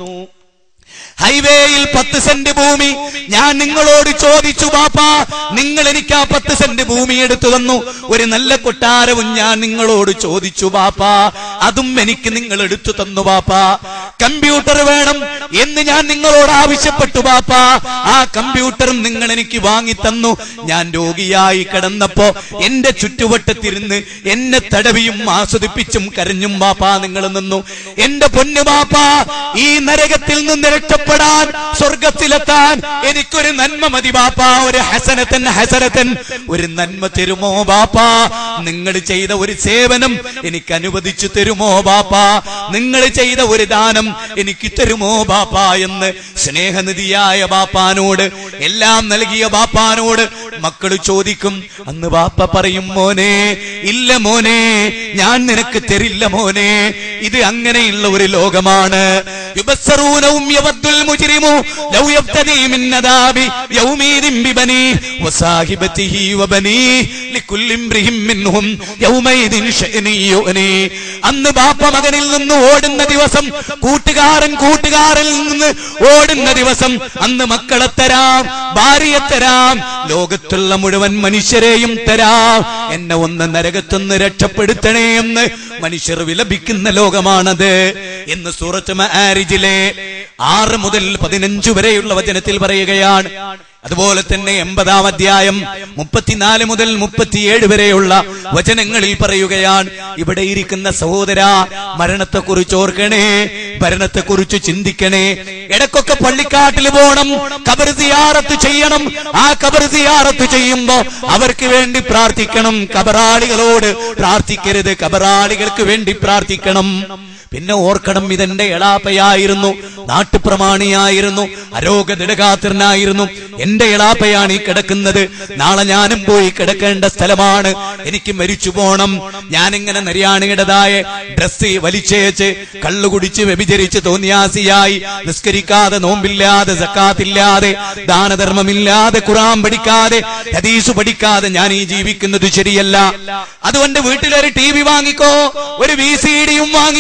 ഹൈവേയിൽ പത്ത് സെന്റ് ഭൂമി ഞാൻ നിങ്ങളോട് ചോദിച്ചു ബാപ്പാ നിങ്ങൾ എനിക്ക് ആ പത്ത് സെന്റ് ഭൂമി എടുത്തു തന്നു ഒരു നല്ല കൊട്ടാരവും ഞാൻ നിങ്ങളോട് ചോദിച്ചു ബാപ്പാ അതും എനിക്ക് നിങ്ങൾ എടുത്തു തന്നു ബാപ്പാ കമ്പ്യൂട്ടർ വേണം എന്ന് ഞാൻ നിങ്ങളോട് ആവശ്യപ്പെട്ടു ബാപ്പാ ആ കമ്പ്യൂട്ടറും നിങ്ങൾ എനിക്ക് വാങ്ങി തന്നു ഞാൻ രോഗിയായി കിടന്നപ്പോ എന്റെ ചുറ്റുവട്ടത്തിരുന്ന് എന്നെ തടവിയും ആസ്വദിപ്പിച്ചും കരഞ്ഞും ബാപ്പാ നിങ്ങൾ നിന്നു എന്റെ പൊന്നു ബാപ്പാ ഈ നരകത്തിൽ നിന്ന് രക്ഷപ്പെടാൻ സ്വർഗത്തിലെത്താൻ എനിക്കൊരു നന്മ മതി ബാപ്പാ ഒരു ഹസനത്തൻ ഹസനത്തൻ ഒരു നന്മ തരുമോ ബാപ്പാ നിങ്ങൾ ചെയ്ത ഒരു സേവനം എനിക്ക് അനുവദിച്ചു തരുമോ ബാപ്പാ നിങ്ങൾ ചെയ്ത ഒരു ദാനം എനിക്ക് തരുമോ ബാപ്പാ എന്ന് സ്നേഹനിധിയായ ബാപ്പാനോട് എല്ലാം നൽകിയ ബാപ്പാനോട് മക്കൾ ചോദിക്കും അന്ന് ബാപ്പ പറയും മോനെ ഇല്ല മോനെ ഞാൻ നിനക്ക് തരില്ല മോനെ ഇത് അങ്ങനെയുള്ള ഒരു ലോകമാണ് യുബസ്സറൂനവും യവദ്ദുൽ മുജ്രിമു ലൗ യബ്തദി മിൻ നദാബി യൗമീദിൻ ബിബനി വസാഹിബതിഹി വബനി ലികുല്ലി ഇംറിഹിം മിൻഹും യൗമൈദിൻ ശഅനി യുഅനി അന്ന് ബാപ്പ മകനിൽ നിന്ന് ഓടുന്ന ദിവസം കൂട്ടുകാരൻ കൂട്ടുകാരിൽ നിന്ന് ഓടുന്ന ദിവസം അന്ന് മക്കളെ തരാം ഭാര്യയെ തരാം ലോകത്തുള്ള മുഴുവൻ മനുഷ്യരെയും തരാം എന്നെ ഒന്ന് നരകത്തുനിന്ന് രക്ഷപ്പെടുത്തണേ എന്ന് മനുഷ്യർ വിലപിക്കുന്ന ലോകമാണത് എന്ന് സൂറത്ത് മാരിജിലെ ആറ് മുതൽ പതിനഞ്ചു വരെയുള്ള വചനത്തിൽ പറയുകയാണ് അതുപോലെ തന്നെ എൺപതാം അധ്യായം മുപ്പത്തിനാല് മുതൽ മുപ്പത്തിയേഴ് വരെയുള്ള വചനങ്ങളിൽ പറയുകയാണ് ഇവിടെ ഇരിക്കുന്ന സഹോദര മരണത്തെക്കുറിച്ച് ഓർക്കണേ ഭരണത്തെക്കുറിച്ച് ചിന്തിക്കണേ ഇടക്കൊക്കെ പള്ളിക്കാട്ടിൽ പോകണം കബർ സിയാറത്ത് ചെയ്യണം ആ കബർ സിയാറത്ത് ചെയ്യുമ്പോ അവർക്ക് വേണ്ടി പ്രാർത്ഥിക്കണം കബറാളികളോട് പ്രാർത്ഥിക്കരുത് കബറാളികൾക്ക് വേണ്ടി പ്രാർത്ഥിക്കണം പിന്നെ ഓർക്കണം ഇതെന്റെ എളാപ്പയായിരുന്നു നാട്ടുപ്രമാണിയായിരുന്നു അരോഗതിടകാത്രനായിരുന്നു എന്റെ എളാപ്പയാണ് ഈ കിടക്കുന്നത് നാളെ ഞാനും പോയി കിടക്കേണ്ട സ്ഥലമാണ് എനിക്ക് മരിച്ചു പോണം ഞാനിങ്ങനെ നരിയാണിയുടേതായ ഡ്രസ് വലിച്ചേച്ച് കള്ളു കുടിച്ച് വ്യഭിചരിച്ച് തോന്നിയാസിയായി നിസ്കരിക്കാതെ നോമ്പില്ലാതെ സക്കാത്തില്ലാതെ ദാനധർമ്മമില്ലാതെ ഖുറാൻ പഠിക്കാതെ ഹദീസ് പഠിക്കാതെ ഞാൻ ഈ ജീവിക്കുന്നത് ശരിയല്ല അതുകൊണ്ട് വീട്ടിലൊരു ടി വി വാങ്ങിക്കോ ഒരു വി സി ഡിയും വാങ്ങിക്കോ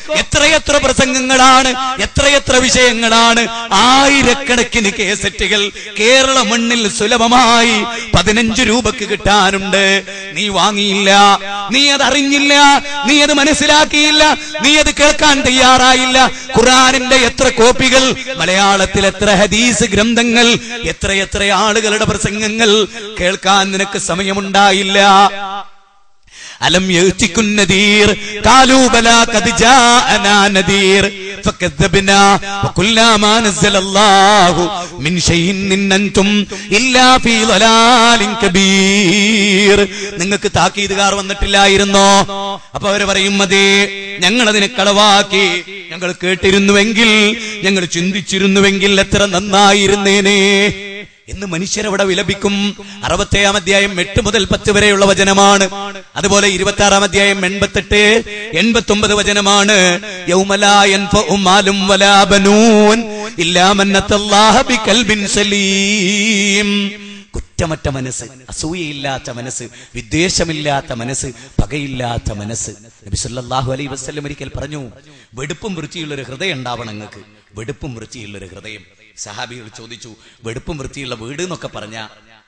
എത്രയെത്ര പ്രസംഗങ്ങളാണ് എത്രയെത്ര വിഷയങ്ങളാണ് ആയിരക്കണക്കിന് കേസറ്റുകൾ കേരള മണ്ണിൽ സുലഭമായി പതിനഞ്ച് രൂപക്ക് കിട്ടാനുണ്ട് നീ വാങ്ങിയില്ല നീ അത് അറിഞ്ഞില്ല നീ അത് മനസ്സിലാക്കിയില്ല നീ അത് കേൾക്കാൻ തയ്യാറായില്ല ഖുറാനിന്റെ എത്ര കോപ്പികൾ മലയാളത്തിൽ എത്ര ഹദീസ് ഗ്രന്ഥങ്ങൾ എത്രയെത്ര ആളുകളുടെ പ്രസംഗങ്ങൾ കേൾക്കാൻ നിനക്ക് സമയമുണ്ടായില്ല അലം യഅ്തികുൻ നദീർ ഖാലൂ ബലാ ഖദ് ജാഅനാ നദീർ ഫകദ്ദബ്നാ വഖുൽനാ മാ നസ്സലല്ലാഹു മിൻ ഷൈഇൻ ഇൻ അൻതും ഇല്ലാ ഫീ ളലാലിൻ കബീർ നിങ്ങൾക്ക് താക്കീതുകാർ വന്നിട്ടില്ലായിരുന്നോ അപ്പൊ അവര് പറയും അതേ ഞങ്ങൾ അതിനെ കളവാക്കി ഞങ്ങൾ കേട്ടിരുന്നുവെങ്കിൽ ഞങ്ങൾ ചിന്തിച്ചിരുന്നുവെങ്കിൽ എത്ര നന്നായിരുന്നേനേ എന്ന് മനുഷ്യരവിടെ വിലപിക്കും അറുപത്തേഴാം അധ്യായം എട്ട് മുതൽ പത്ത് വരെയുള്ള വചനമാണ് അതുപോലെ ഇരുപത്തി ആറാം അധ്യായം എൺപത്തെട്ട് എൺപത്തി ഒമ്പത് വചനമാണ് യൗമലാ യൻഫഉ മാലും വലാ ബനൂൻ ഇല്ലാ മൻ അത്തല്ലാഹ ബിഖൽബിൻ സലീം കുറ്റമറ്റ മനസ്സ് അസൂയയില്ലാത്ത മനസ്സ് വിദ്വേഷമില്ലാത്ത മനസ്സ് പകയില്ലാത്ത മനസ്സ് നബി സല്ലല്ലാഹു അലൈഹി വസല്ലം ഒരിക്കൽ പറഞ്ഞു വെടുപ്പും വൃത്തിയുള്ള ഒരു ഹൃദയം ഉണ്ടാവണം നിങ്ങൾക്ക് വെടുപ്പും വൃത്തിയുള്ള ഒരു ഹൃദയം സഹാബികൾ ചോദിച്ചു വെടുപ്പും വൃത്തിയുള്ള വീട് എന്നൊക്കെ പറഞ്ഞ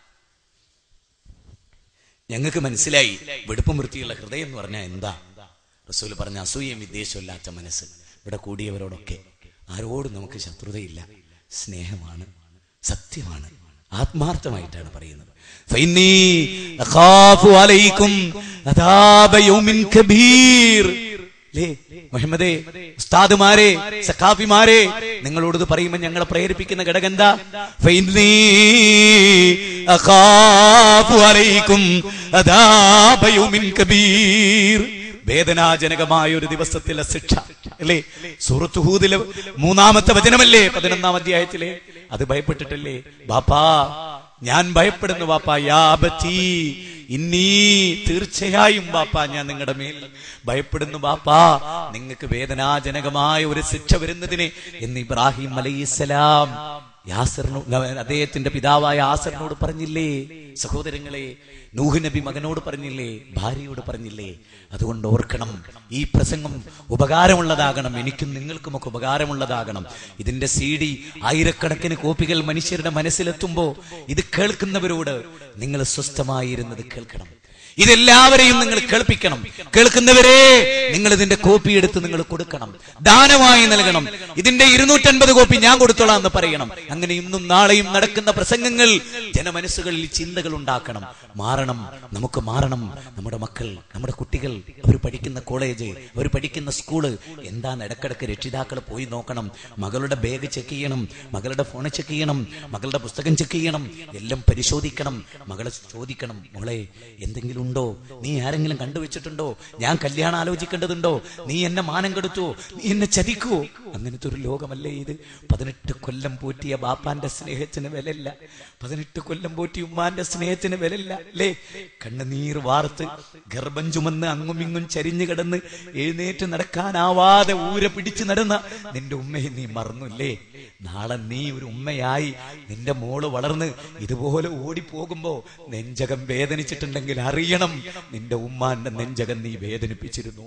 ഞങ്ങൾക്ക് മനസ്സിലായി വെടുപ്പും വൃത്തിയുള്ള ഹൃദയം എന്ന് പറഞ്ഞാൽ എന്താ റസൂൽ പറഞ്ഞ അസൂയയും വിദ്വേഷമില്ലാത്ത മനസ്സ് ഇവിടെ കൂടിയവരോടൊക്കെ ആരോടും നമുക്ക് ശത്രുതയില്ല സ്നേഹമാണ് സത്യമാണ് ആത്മാർത്ഥമായിട്ടാണ് പറയുന്നത് ഫൈന്നീ അഖാഫു അലൈക്കും അദാബ യൗമിൻ കബീർ ലേ മുഹമ്മദേ ഉസ്താദുമാരെ സഖാഫിമാരെ നിങ്ങളോട് ഇത് പറയുമ്പോൾ ഞങ്ങളെ പ്രേരിപ്പിക്കുന്ന ഘടകം എന്താ ഫൈന്നീ അഖാഫു അലൈക്കും അദാബ യൗമിൻ കബീർ വേദനാജനകമായ ഒരു ദിവസത്തിലെ ശിക്ഷ അല്ലേ സൂറത്ത് ഹൂദിലെ മൂന്നാമത്തെ വചനമല്ലേ പതിനൊന്നാം അധ്യായത്തിലെ അത് ഭയപ്പെട്ടിട്ടല്ലേ ബാപ്പാ ഞാൻ ഭയപ്പെടുന്നു ബാപ്പാ യാബത്തി ഇന്നീ തീർച്ചയായും ബാപ്പാ ഞാൻ നിങ്ങളുടെ മേൽ ഭയപ്പെടുന്നു ബാപ്പാ നിങ്ങൾക്ക് വേദനാജനകമായ ഒരു ശിക്ഷ വരുന്നതിന് എന്ന് ഇബ്രാഹിം അലൈഹിസ്സലാം യാസറിനോട് അദ്ദേഹത്തിന്റെ പിതാവായ ആസറിനോട് പറഞ്ഞില്ലേ സഹോദരങ്ങളെ നൂഹ് നബി മകനോട് പറഞ്ഞില്ലേ ഭാര്യയോട് പറഞ്ഞില്ലേ അതുകൊണ്ട് ഓർക്കണം ഈ പ്രസംഗം ഉപകാരമുള്ളതാകണം എനിക്കും നിങ്ങൾക്കുമൊക്കെ ഉപകാരമുള്ളതാകണം ഇതിന്റെ സി ഡി ആയിരക്കണക്കിന് കോപ്പികൾ മനുഷ്യരുടെ മനസ്സിലെത്തുമ്പോ ഇത് കേൾക്കുന്നവരോട് നിങ്ങൾ സ്വസ്ഥമായിരുന്നത് കേൾക്കണം ഇതെല്ലാവരെയും നിങ്ങൾ കേൾപ്പിക്കണം കേൾക്കുന്നവരെ നിങ്ങൾ ഇതിന്റെ കോപ്പി എടുത്ത് നിങ്ങൾ കൊടുക്കണം ദാനമായി നൽകണം ഇതിന്റെ ഇരുന്നൂറ്റൻപത് കോപ്പി ഞാൻ കൊടുത്തോളാം എന്ന് പറയണം അങ്ങനെ ഇന്നും നാളെയും നടക്കുന്ന പ്രസംഗങ്ങൾ ജനമനസ്സുകളിൽ ചിന്തകൾ ഉണ്ടാക്കണം മാറണം നമുക്ക് മാറണം നമ്മുടെ മക്കൾ നമ്മുടെ കുട്ടികൾ അവർ പഠിക്കുന്ന കോളേജ് അവർ പഠിക്കുന്ന സ്കൂള് എന്താണ് ഇടക്കിടക്ക് രക്ഷിതാക്കൾ പോയി നോക്കണം മകളുടെ ബാഗ് ചെക്ക് ചെയ്യണം മകളുടെ ഫോൺ ചെക്ക് ചെയ്യണം മകളുടെ പുസ്തകം ചെക്ക് ചെയ്യണം എല്ലാം പരിശോധിക്കണം മകളെ ചോദിക്കണം മോളെ എന്തെങ്കിലും ഉണ്ടോ നീ ആരെങ്കിലും കണ്ടുവച്ചിട്ടുണ്ടോ ഞാൻ കല്യാണം ആലോചിക്കേണ്ടതുണ്ടോ നീ എന്നെ മാനം കെടുത്തുവോ നീ എന്നെ ചതിക്കുവോ അങ്ങനത്തെ ഒരു ലോകമല്ലേ ഇത് പതിനെട്ട് കൊല്ലം പോറ്റിയ ബാപ്പാന്റെ സ്നേഹത്തിന് വിലയില്ല പതിനെട്ട് കൊല്ലം പോറ്റി ഉമ്മാന്റെ സ്നേഹത്തിന് വിലയില്ല അല്ലേ കണ്ണുനീർ വാർത്ത് ഗർഭം ചുമന്ന് അങ്ങും ഇങ്ങും ചരിഞ്ഞു കിടന്ന് എഴുന്നേറ്റ് നടക്കാനാവാതെ ഊര പിടിച്ചു നടന്ന നിന്റെ ഉമ്മയെ നീ മറന്നുല്ലേ നാളെ നീ ഒരു ഉമ്മയായി നിന്റെ മോള് വളർന്ന് ഇതുപോലെ ഓടിപ്പോകുമ്പോ നെഞ്ചകം വേദനിച്ചിട്ടുണ്ടെങ്കിൽ അറിയണം നിന്റെ ഉമ്മാന്റെ നെഞ്ചകം നീ വേദനിപ്പിച്ചിരുന്നു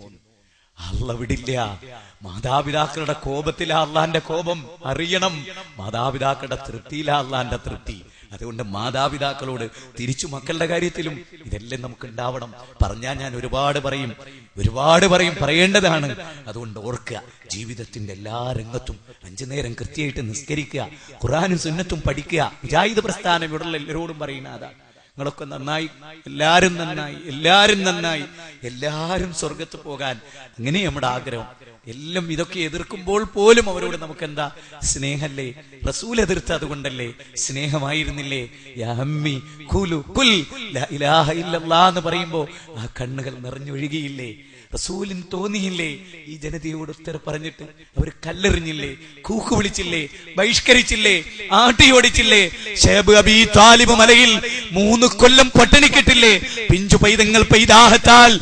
അല്ല വിടില്ല മാതാപിതാക്കളുടെ കോപത്തിലാ അള്ളാന്റെ കോപം അറിയണം മാതാപിതാക്കളുടെ തൃപ്തിയിലാ അള്ളാന്റെ തൃപ്തി അതുകൊണ്ട് മാതാപിതാക്കളോട് തിരിച്ചു മക്കളുടെ കാര്യത്തിലും ഇതെല്ലാം നമുക്ക് ഉണ്ടാവണം പറഞ്ഞാൽ ഞാൻ ഒരുപാട് പറയും ഒരുപാട് പറയും പറയേണ്ടതാണ് അതുകൊണ്ട് ഓർക്കുക ജീവിതത്തിന്റെ എല്ലാ രംഗത്തും അഞ്ചു നേരം കൃത്യമായിട്ട് നിസ്കരിക്കുക ഖുറാനും സുന്നത്തും പഠിക്കുക മുജാഹിദ് പ്രസ്ഥാനം ഇവിടെയുള്ള എല്ലാവരോടും പറയുന്ന അതാണ് നിങ്ങളൊക്കെ നന്നായി എല്ലാരും നന്നായി എല്ലാരും നന്നായി എല്ലാരും സ്വർഗത്ത് പോകാൻ അങ്ങനെ നമ്മുടെ ആഗ്രഹം എല്ലാം ഇതൊക്കെ എതിർക്കുമ്പോൾ പോലും അവരോട് നമുക്ക് എന്താ സ്നേഹല്ലേ റസൂൽ എതിർത്ത് അതുകൊണ്ടല്ലേ സ്നേഹമായിരുന്നില്ലേ യാ അമ്മി കുലു കുൽ ലാ ഇലാഹ ഇല്ലല്ലാ എന്ന് പറയുമ്പോ ആ കണ്ണുകൾ നിറഞ്ഞൊഴുകിയില്ലേ റസൂലിന് തോന്നിയില്ലേ ഈ ജനതയോട് ഉത്തര പറഞ്ഞിട്ട് അവർ കല്ലെറിഞ്ഞില്ലേ കൂക്കു വിളിച്ചില്ലേ ബഹിഷ്കരിച്ചില്ലേ ആട്ടിയോടിച്ചില്ലേ ഷേബ് അബി താലിബ് മലയിൽ മൂന്ന് കൊല്ലം പട്ടിണിക്കിട്ടില്ലേ പിഞ്ചു പൈതങ്ങൾ പൈതാഹത്താൽ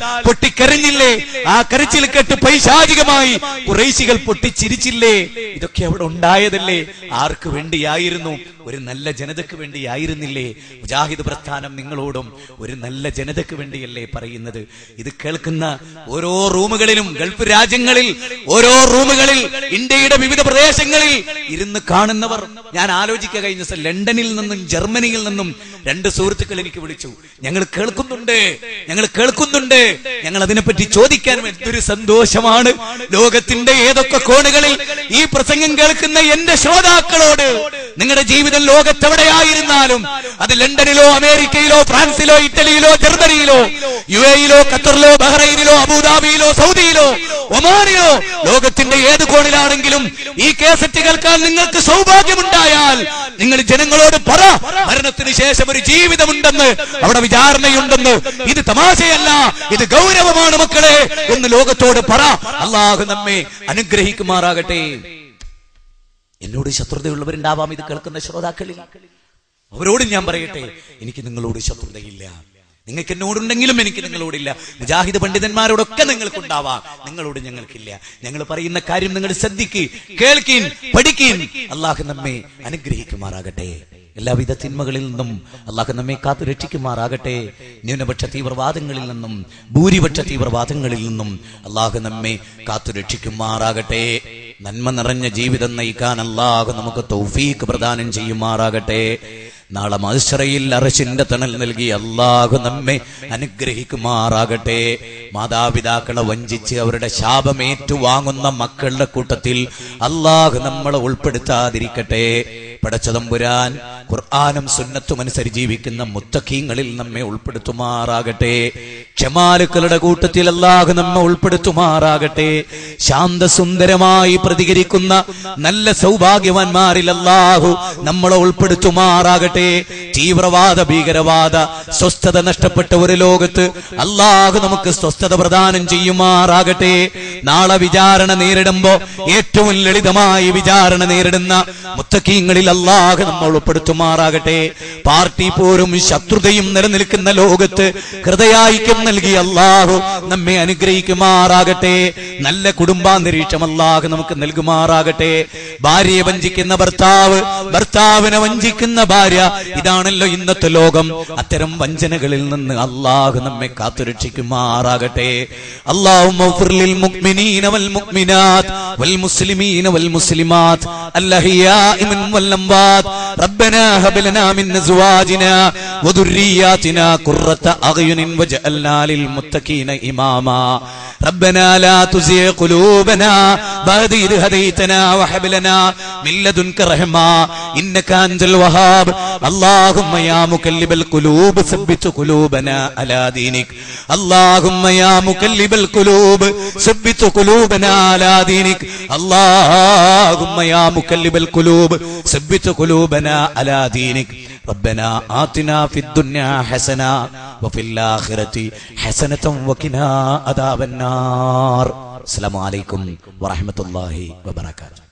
പൊട്ടിക്കരഞ്ഞില്ലേ ആ കരച്ചിൽ കേട്ട് പൈശാചികമായി കുറേശികൾ പൊട്ടിച്ചിരിച്ചില്ലേ ഇതൊക്കെ അവിടെ ഉണ്ടായതല്ലേ ആർക്ക് വേണ്ടിയായിരുന്നു ഒരു നല്ല ജനതയ്ക്ക് വേണ്ടിയായിരുന്നില്ലേ മുജാഹിദ് പ്രസ്ഥാനം നിങ്ങളോടും ഒരു നല്ല ജനതയ്ക്ക് വേണ്ടിയല്ലേ പറയുന്നത് ഇത് കേൾക്കുന്ന ഓരോ റൂമുകളിലും ഗൾഫ് രാജ്യങ്ങളിൽ ഓരോ റൂമുകളിൽ ഇന്ത്യയുടെ വിവിധ പ്രദേശങ്ങളിൽ ഇരുന്ന് കാണുന്നവർ ഞാൻ ആലോചിക്കുക കഴിഞ്ഞ ദിവസം ലണ്ടനിൽ നിന്നും ജർമ്മനിയിൽ നിന്നും രണ്ട് സുഹൃത്തുക്കൾ എനിക്ക് വിളിച്ചു ഞങ്ങൾ കേൾക്കുന്നുണ്ട് ഞങ്ങൾ കേൾക്കുന്നുണ്ട് ഞങ്ങൾ അതിനെപ്പറ്റി ചോദിക്കാൻ എന്തൊരു സന്തോഷമാണ് ലോകത്തിന്റെ ഏതൊക്കെ കോണുകളിൽ ഈ പ്രസംഗം കേൾക്കുന്ന എന്റെ ശ്രോതാക്കളോട് നിങ്ങളുടെ ജീവിതം ലോകത്തെവിടെയായിരുന്നാലും അത് ലണ്ടനിലോ അമേരിക്കയിലോ ഫ്രാൻസിലോ ഇറ്റലിയിലോ ജർമ്മനിയിലോ യു എയിലോ ഖത്തറിലോ ബഹ്റൈനിലോ അബുദാബിയിലോ സൗദിയിലോ ഒമാനിലോ ലോകത്തിന്റെ ഏത് കോണിലാണെങ്കിലും ഈ കേസറ്റ് കേൾക്കാൻ നിങ്ങൾക്ക് സൗഭാഗ്യമുണ്ടായാൽ നിങ്ങൾ ജനങ്ങളോട് പറ മരണത്തിന് ശേഷം ഒരു ജീവിതമുണ്ടെന്ന് അവിടെ വിചാരണയുണ്ടെന്ന് ഇത് തമാശയല്ല ഇത് ഗൗരവമാണ് മക്കളെ എന്ന് ലോകത്തോട് പറ അള്ളാഹു നമ്മെ അനുഗ്രഹിക്കുമാറാകട്ടെ എന്നോട് ശത്രുതയുള്ളവരുണ്ടാവാം ഇത് കേൾക്കുന്ന ശ്രോതാക്കളിൽ അവരോട് ഞാൻ പറയട്ടെ എനിക്ക് നിങ്ങളോട് ശത്രുതയില്ല നിങ്ങൾക്ക് എന്നോടുണ്ടെങ്കിലും എനിക്ക് നിങ്ങളോടില്ല മുജാഹിദ് പണ്ഡിതന്മാരോടൊക്കെ നിങ്ങൾക്കുണ്ടാവാം നിങ്ങളോട് ഞങ്ങൾക്കില്ല ഞങ്ങൾ പറയുന്ന കാര്യം നിങ്ങൾ ശ്രദ്ധിക്ക് കേൾക്കീൻ പഠിക്കീൻ അള്ളാഹു നമ്മെ അനുഗ്രഹിക്കുമാറാകട്ടെ എല്ലാവിധ തിന്മകളിൽ നിന്നും അള്ളാഹു നമ്മെ കാത്തു രക്ഷിക്കുമാറാകട്ടെ ന്യൂനപക്ഷ തീവ്രവാദങ്ങളിൽ നിന്നും ഭൂരിപക്ഷ തീവ്രവാദങ്ങളിൽ നിന്നും അള്ളാഹു നമ്മെ കാത്തു രക്ഷിക്കുമാറാകട്ടെ നന്മ നിറഞ്ഞ ജീവിതം നയിക്കാൻ അള്ളാഹു നമുക്ക് തൗഫീക്ക് പ്രദാനം ചെയ്യുമാറാകട്ടെ നാളെ മത്സരയിൽ അറശിന്റെ തണൽ നൽകി അള്ളാഹു നമ്മെ അനുഗ്രഹിക്കുമാറാകട്ടെ മാതാപിതാക്കളെ വഞ്ചിച്ച് അവരുടെ ശാപമേറ്റു വാങ്ങുന്ന മക്കളുടെ കൂട്ടത്തിൽ അള്ളാഹു നമ്മളെ ഉൾപ്പെടുത്താതിരിക്കട്ടെ പടച്ചതമ്പുരാൻ ഖുർആാനും സുന്നത്തും അനുസരിച്ച് ജീവിക്കുന്ന മുത്തക്കീങ്ങളിൽ നമ്മെ ഉൾപ്പെടുത്തുമാറാകട്ടെ ക്ഷമാലുക്കളുടെ കൂട്ടത്തിൽ അല്ലാഹു നമ്മെ ഉൾപ്പെടുത്തുമാറാകട്ടെ ശാന്തസുന്ദരമായി പ്രതികരിക്കുന്ന നല്ല സൗഭാഗ്യവാന്മാരിൽ അല്ലാഹു നമ്മളെ ഉൾപ്പെടുത്തുമാറാകട്ടെ തീവ്രവാദ ഭീകരവാദ സ്വസ്ഥത നഷ്ടപ്പെട്ട ഒരു ലോകത്ത് അല്ലാഹു നമുക്ക് സ്വസ്ഥത പ്രദാനം ചെയ്യുമാറാകട്ടെ നാളെ വിചാരണ നേരിടുമ്പോ ഏറ്റവും ലളിതമായി വിചാരണ നേരിടുന്ന മുത്തക്കീങ്ങളിൽ അല്ലാഹു നമ്മൾ ഉൾപ്പെടുത്തുമാറാകട്ടെ പാർട്ടി പോരും ശത്രുതയും നിലനിൽക്കുന്ന ലോകത്ത് ഹൃദയായിക്യം നൽകി അല്ലാഹു നമ്മെ അനുഗ്രഹിക്കുമാറാകട്ടെ നല്ല കുടുംബാന്തരീക്ഷം അല്ലാഹു നമുക്ക് നൽകുമാറാകട്ടെ ഭാര്യയെ വഞ്ചിക്കുന്ന ഭർത്താവ് ഭർത്താവിനെ വഞ്ചിക്കുന്ന ഭാര്യ ഇതാണല്ലോ ഇന്നത്തെ ലോകം അത്തരം വഞ്ചനകളിൽ നിന്ന് അള്ളാഹു നമ്മെ കാത്തുരക്ഷിക്കുമാറാകട്ടെ അള്ളാഹു للمؤمنين والمؤمنات والمسلمين والمسلمات الأحياء منهم والأموات ربنا هب لنا من أزواجنا وذرياتنا قرة أعين واجعلنا للمتقين إماما ربنا لا تزغ قلوبنا بعد إذ هديتنا وهب لنا من لدنك رحمة إنك أنت الوهاب اللهم يا مكلب القلوب ثبت قلوبنا على دينك اللهم يا مكلب القلوب ثبت قلوبنا على دينك اللهم يا مكلب القلوب ثبت قلوبنا على دينك ربنا آتنا في الدنيا حسنة وفي الآخرة حسنة وقنا عذاب النار السلام عليكم ورحمة الله وبركاته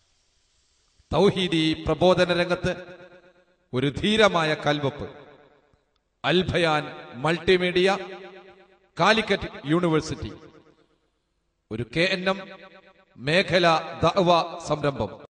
തൗഹീദി പ്രബോധന രംഗത്ത് ഒരു ധീരമായ കൽവപ്പ് അൽഭയാൻ മൾട്ടിമീഡിയ കാലിക്കറ്റ് യൂണിവേഴ്സിറ്റി ഒരു കെ എൻ എം മേഖല ദഅവ സംരംഭം